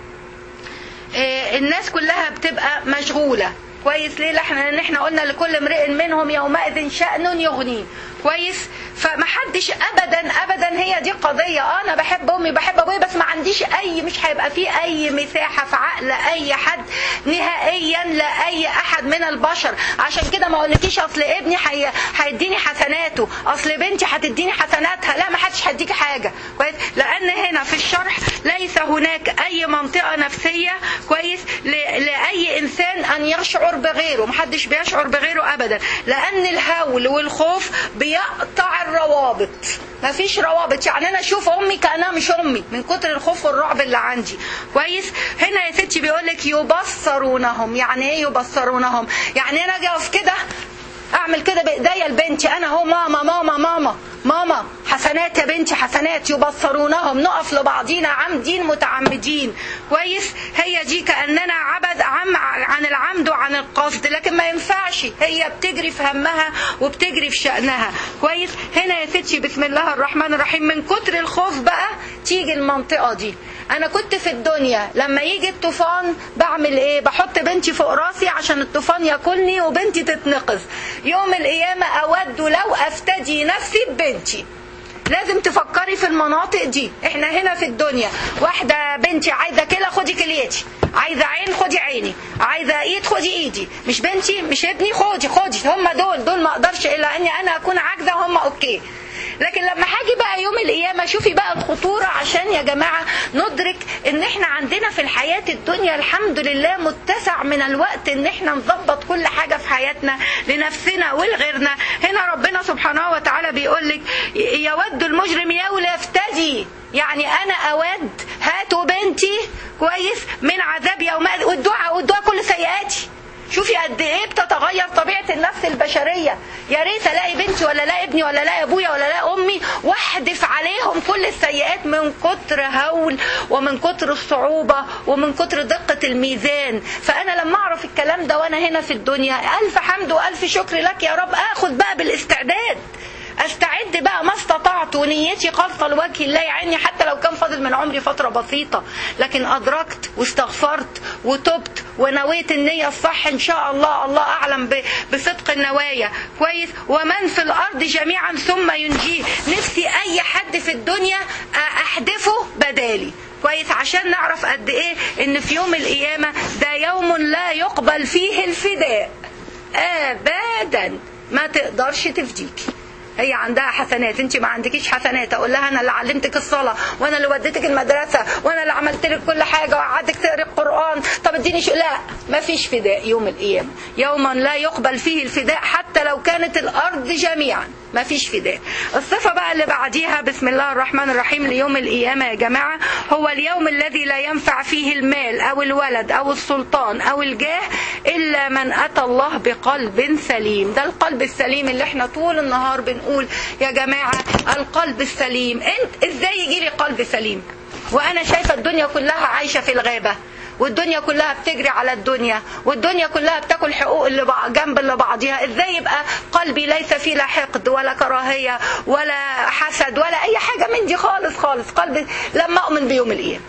آه، الناس كلها بتبقى مشغولة كويس ليه احنا لان احنا قلنا لكل امرئ منهم يومئذ شأن يغنيه كويس فمحدش ابدا ابدا هي دي قضيه اه انا بحب امي بحب ابويا بس ما عنديش اي مش هيبقى في اي مساحه في عقل اي حد نهائيا لاي احد من البشر عشان كده ما اقولكيش اصل ابني هي- هيديني حسناته اصل بنتي هتديني حسناتها لا ما حدش هيديكي حاجه كويس لان هنا في الشرح ليس هناك اي منطقه نفسيه كويس ل- لاي انسان ان يشعر بغيره محدش بيشعر بغيره ابدا لان الهول والخوف بيقطع الروابط مفيش روابط يعني انا اشوف امي كانها مش امي من كتر الخوف والرعب اللي عندي كويس هنا يا ستي بيقول لك يبصرونهم يعني ايه يبصرونهم يعني انا اجي اقف كده اعمل كده بايديا لبنتي انا هو ماما ماما ماما ماما حسنات يا بنتي حسنات يبصرونهم نقف لبعضينا عامدين متعمدين كويس هي دي كاننا عبد عم عن العمد وعن القصد لكن ما ينفعش هي بتجري في همها وبتجري في شانها كويس هنا يا ستي بسم الله الرحمن الرحيم من كتر الخوف بقى تيجي المنطقه دي انا كنت في الدنيا لما يجي الطوفان بعمل ايه بحط بنتي فوق راسي عشان الطوفان ياكلني وبنتي تتنقذ يوم القيامه اود لو افتدي نفسي ببنتي لازم تفكري في المناطق دي احنا هنا في الدنيا واحده بنتي عايزه كلى خدي كليتي عايزه عين خدي عيني عايزه ايد خدي ايدي مش بنتي مش ابني خدي خدي هم دول دول ما اقدرش الا اني انا اكون عاجزه وهم اوكي لكن لما هاجي بقى يوم القيامه شوفي بقى الخطوره عشان يا جماعه ندرك ان احنا عندنا في الحياه الدنيا الحمد لله متسع من الوقت ان احنا نظبط كل حاجه في حياتنا لنفسنا ولغيرنا هنا ربنا سبحانه وتعالى بيقول لك يود المجرم يولى يفتدي يعني انا اود هاتوا بنتي كويس من عذاب يومئذ والدعاء والدعاء كل سيئاتي شوفي قد ايه بتتغير طبيعه النفس البشريه يا ريت الاقي بنتي ولا الاقي ابني ولا الاقي ابويا ولا الاقي امي واحدف عليهم كل السيئات من كتر هول ومن كتر الصعوبه ومن كتر دقه الميزان فانا لما اعرف الكلام ده وانا هنا في الدنيا الف حمد والف شكر لك يا رب اخد بقى بالاستعداد استعد بقى ما استطعت ونيتي خالصه لوجه الله يعني حتى لو كان فاضل من عمري فتره بسيطه لكن ادركت واستغفرت وتبت ونويت النيه الصح ان شاء الله الله اعلم ب- بصدق النوايا كويس ومن في الارض جميعا ثم ينجيه نفسي اي حد في الدنيا احدفه بدالي كويس عشان نعرف قد ايه ان في يوم القيامه ده يوم لا يقبل فيه الفداء ابدا ما تقدرش تفديكي هي عندها حسنات انت ما عندكيش حسنات اقول لها انا اللي علمتك الصلاه وانا اللي وديتك المدرسه وانا اللي عملت لك كل حاجه وقعدتك تقري القران طب اديني شو لا ما فيش فداء يوم القيامه يوما لا يقبل فيه الفداء حتى لو كانت الارض جميعا ما فيش فداء الصفه بقى اللي بعديها بسم الله الرحمن الرحيم ليوم القيامه يا جماعه هو اليوم الذي لا ينفع فيه المال او الولد او السلطان او الجاه الا من اتى الله بقلب سليم ده القلب السليم اللي احنا طول النهار بنقول يا جماعه القلب السليم انت ازاي يجي لي قلب سليم وانا شايفه الدنيا كلها عايشه في الغابه والدنيا كلها بتجري على الدنيا والدنيا كلها بتاكل حقوق اللي بع- جنب اللي بعضها ازاي يبقى قلبي ليس فيه لا حقد ولا كراهيه ولا حسد ولا اي حاجه من دي خالص خالص قلبي لما اؤمن بيوم القيامه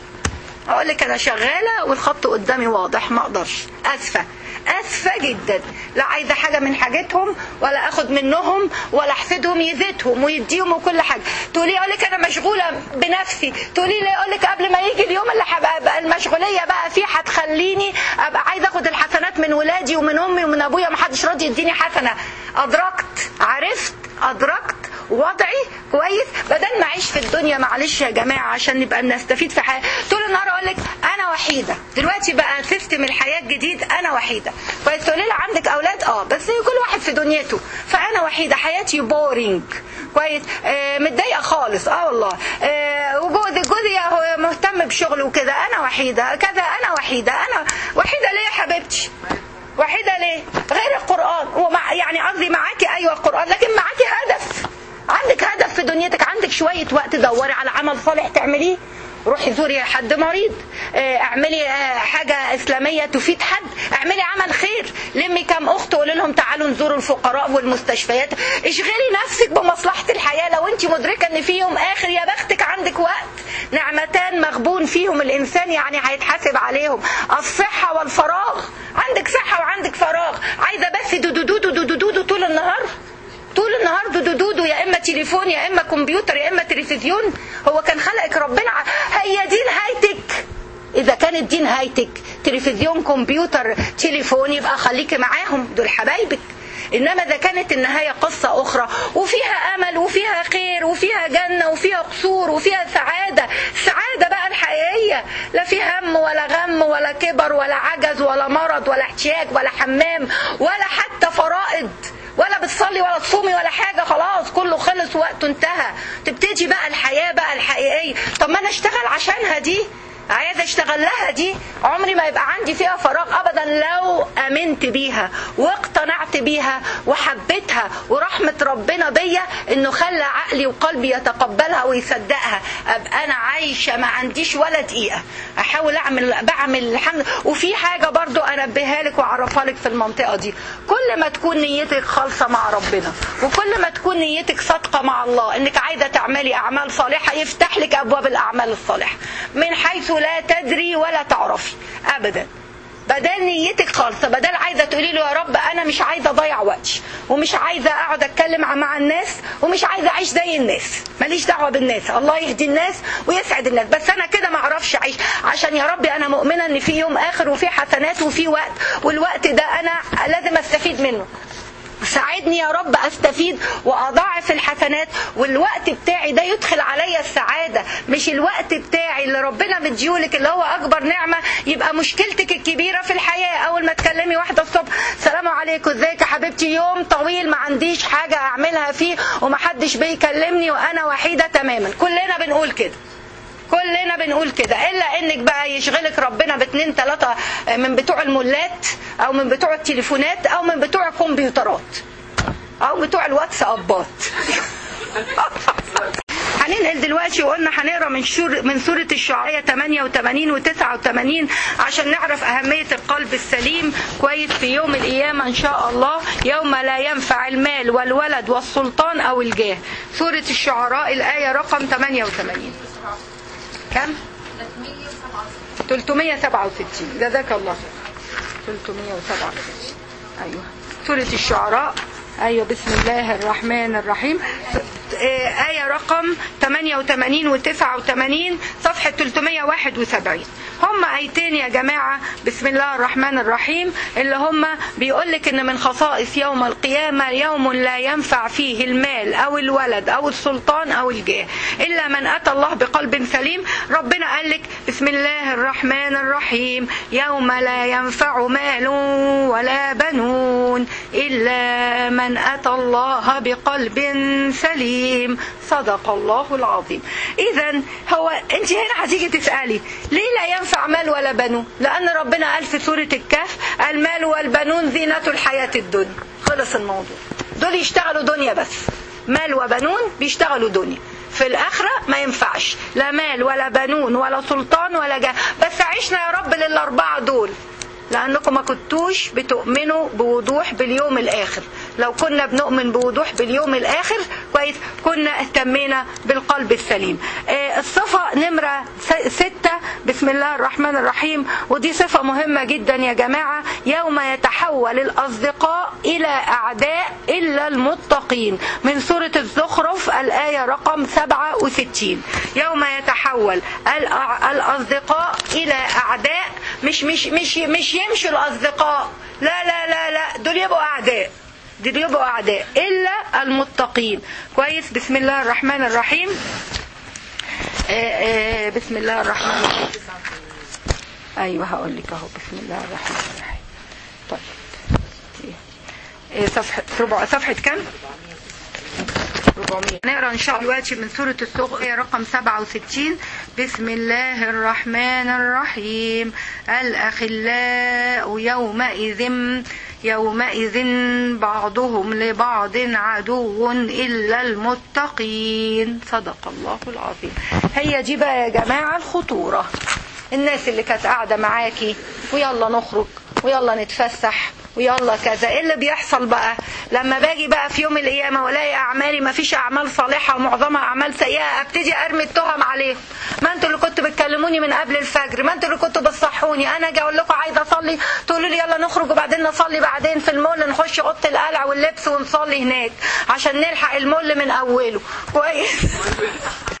اقول لك انا شغاله والخط قدامي واضح ما اقدرش اسفه اسفه جدا لا عايزه حاجه من حاجتهم ولا اخد منهم ولا احسدهم يزيدهم ويديهم وكل حاجه تقولي اقول لك انا مشغوله بنفسي تقولي لي اقول لك قبل ما يجي اليوم اللي هبقى بقى المشغوليه بقى فيه هتخليني ابقى عايزه اخد الحسنات من ولادي ومن امي ومن ابويا ما حدش راضي يديني حسنه ادركت عرفت ادركت وضعي كويس بدل ما اعيش في الدنيا معلش يا جماعه عشان نبقى نستفيد في حياتي طول النهار اقول لك انا وحيده دلوقتي بقى سيستم الحياه الجديد انا وحيده كويس تقولي لي عندك اولاد اه بس كل واحد في دنيته فانا وحيده حياتي بورينج كويس آه متضايقه خالص اه والله آه وجوزي جوزي هو مهتم بشغله وكده انا وحيده كذا انا وحيده انا وحيده ليه يا حبيبتي وحيده ليه غير القران ومع يعني قصدي معاكي ايوه القران لكن معاكي هدف عندك هدف في دنيتك عندك شويه وقت دوري على عمل صالح تعمليه روحي زوري حد مريض آه، اعملي آه، حاجة إسلامية تفيد حد اعملي عمل خير لمي كام أخت وقولي لهم تعالوا نزوروا الفقراء والمستشفيات اشغلي نفسك بمصلحة الحياة لو انت مدركة ان في يوم آخر يا بختك عندك وقت نعمتان مغبون فيهم الإنسان يعني هيتحاسب عليهم الصحة والفراغ عندك صحة وعندك فراغ عايزة بس دودو دودو دودو دودو طول النهار طول النهار دودو دودو يا اما تليفون يا اما كمبيوتر يا اما تلفزيون هو كان خلقك ربنا ع- هي دي نهايتك اذا كانت دي نهايتك تلفزيون كمبيوتر تليفون يبقى خليكي معاهم دول حبايبك انما اذا كانت النهايه قصه اخرى وفيها امل وفيها خير وفيها جنه وفيها قصور وفيها سعاده السعاده بقى الحقيقيه لا في هم ولا غم ولا كبر ولا عجز ولا مرض ولا احتياج ولا حمام ولا حتى فرائض ولا بتصلي ولا تصومي ولا حاجه خلاص كله خلص وقته انتهى تبتدي بقى الحياه بقى الحقيقيه طب ما انا اشتغل عشانها دي عايزه اشتغل لها دي عمري ما يبقى عندي فيها فراغ ابدا لو امنت بيها واقتنعت بيها وحبيتها ورحمه ربنا بيا انه خلى عقلي وقلبي يتقبلها ويصدقها ابقى انا عايشه ما عنديش ولا دقيقه احاول اعمل بعمل الحمد وفي حاجه برضو انبهها لك واعرفها لك في المنطقه دي كل ما تكون نيتك خالصه مع ربنا وكل ما تكون نيتك صادقه مع الله انك عايزه تعملي اعمال صالحه يفتح لك ابواب الاعمال الصالحه من حيث لا تدري ولا تعرفي ابدا بدل نيتك خالصة بدل عايزة تقولي له يا رب أنا مش عايزة أضيع وقتي ومش عايزة أقعد أتكلم مع الناس ومش عايزة أعيش زي الناس ماليش دعوة بالناس الله يهدي الناس ويسعد الناس بس أنا كده ما أعرفش أعيش عشان يا ربي أنا مؤمنة إن في يوم آخر وفي حسنات وفي وقت والوقت ده أنا لازم أستفيد منه ساعدني يا رب استفيد واضاعف الحسنات والوقت بتاعي ده يدخل عليا السعاده مش الوقت بتاعي اللي ربنا مديهولك اللي هو اكبر نعمه يبقى مشكلتك الكبيره في الحياه اول ما تكلمي واحده الصبح سلام عليكم ازيك يا حبيبتي يوم طويل ما عنديش حاجه اعملها فيه ومحدش بيكلمني وانا وحيده تماما كلنا بنقول كده كلنا بنقول كده الا انك بقى يشغلك ربنا باتنين تلاتة من بتوع المولات او من بتوع التليفونات او من بتوع الكمبيوترات او بتوع الواتسابات هننقل دلوقتي وقلنا هنقرا من شور من سوره الشعراء 88 و 89 عشان نعرف اهميه القلب السليم كويس في يوم القيامه ان شاء الله يوم لا ينفع المال والولد والسلطان او الجاه سوره الشعراء الايه رقم 88 كم 367 جزاك الله خير 367 ايوه سوره الشعراء ايوه بسم الله الرحمن الرحيم آية رقم 88 و 89 صفحة 371 هم آيتين يا جماعة بسم الله الرحمن الرحيم اللي هم بيقول لك إن من خصائص يوم القيامة يوم لا ينفع فيه المال أو الولد أو السلطان أو الجاه إلا من أتى الله بقلب سليم ربنا قال لك بسم الله الرحمن الرحيم يوم لا ينفع مال ولا بنون إلا من أتى الله بقلب سليم صدق الله العظيم إذا هو أنت هنا هتيجي تسألي ليه لا ينفع مال ولا بنون لأن ربنا قال في سورة الكهف المال والبنون زينة الحياة الدنيا خلص الموضوع دول يشتغلوا دنيا بس مال وبنون بيشتغلوا دنيا في الآخرة ما ينفعش لا مال ولا بنون ولا سلطان ولا جاه بس عشنا يا رب للأربعة دول لأنكم ما كنتوش بتؤمنوا بوضوح باليوم الآخر لو كنا بنؤمن بوضوح باليوم الآخر كويس كنا اهتمينا بالقلب السليم آه الصفة نمرة ستة بسم الله الرحمن الرحيم ودي صفة مهمة جدا يا جماعة يوم يتحول الأصدقاء إلى أعداء إلا المتقين من سورة الزخرف الآية رقم 67 يوم يتحول الأصدقاء إلى أعداء مش مش مش مش يمشوا الأصدقاء لا لا لا لا دول يبقوا أعداء دول يبقوا أعداء إلا المتقين كويس بسم الله الرحمن الرحيم آآ آآ بسم الله الرحمن الرحيم أيوه هقول لك أهو بسم الله الرحمن الرحيم طيب صفحة ربع صفحة كم؟ 400 نقرا ان شاء الله دلوقتي من سوره الصغر رقم 67 بسم الله الرحمن الرحيم الاخلاء يومئذ يومئذ بعضهم لبعض عدو الا المتقين صدق الله العظيم هي دي بقى يا جماعه الخطوره الناس اللي كانت قاعده معاكي ويلا نخرج ويلا نتفسح ويلا كذا ايه اللي بيحصل بقى لما باجي بقى في يوم القيامه والاقي اعمالي ما فيش اعمال صالحه ومعظمها اعمال سيئه ابتدي ارمي التهم عليهم ما انتوا اللي كنتوا بتكلموني من قبل الفجر ما انتوا اللي كنتوا بتصحوني انا اجي اقول لكم عايزه اصلي تقولوا لي يلا نخرج وبعدين نصلي بعدين في المول نخش اوضه القلع واللبس ونصلي هناك عشان نلحق المول من اوله كويس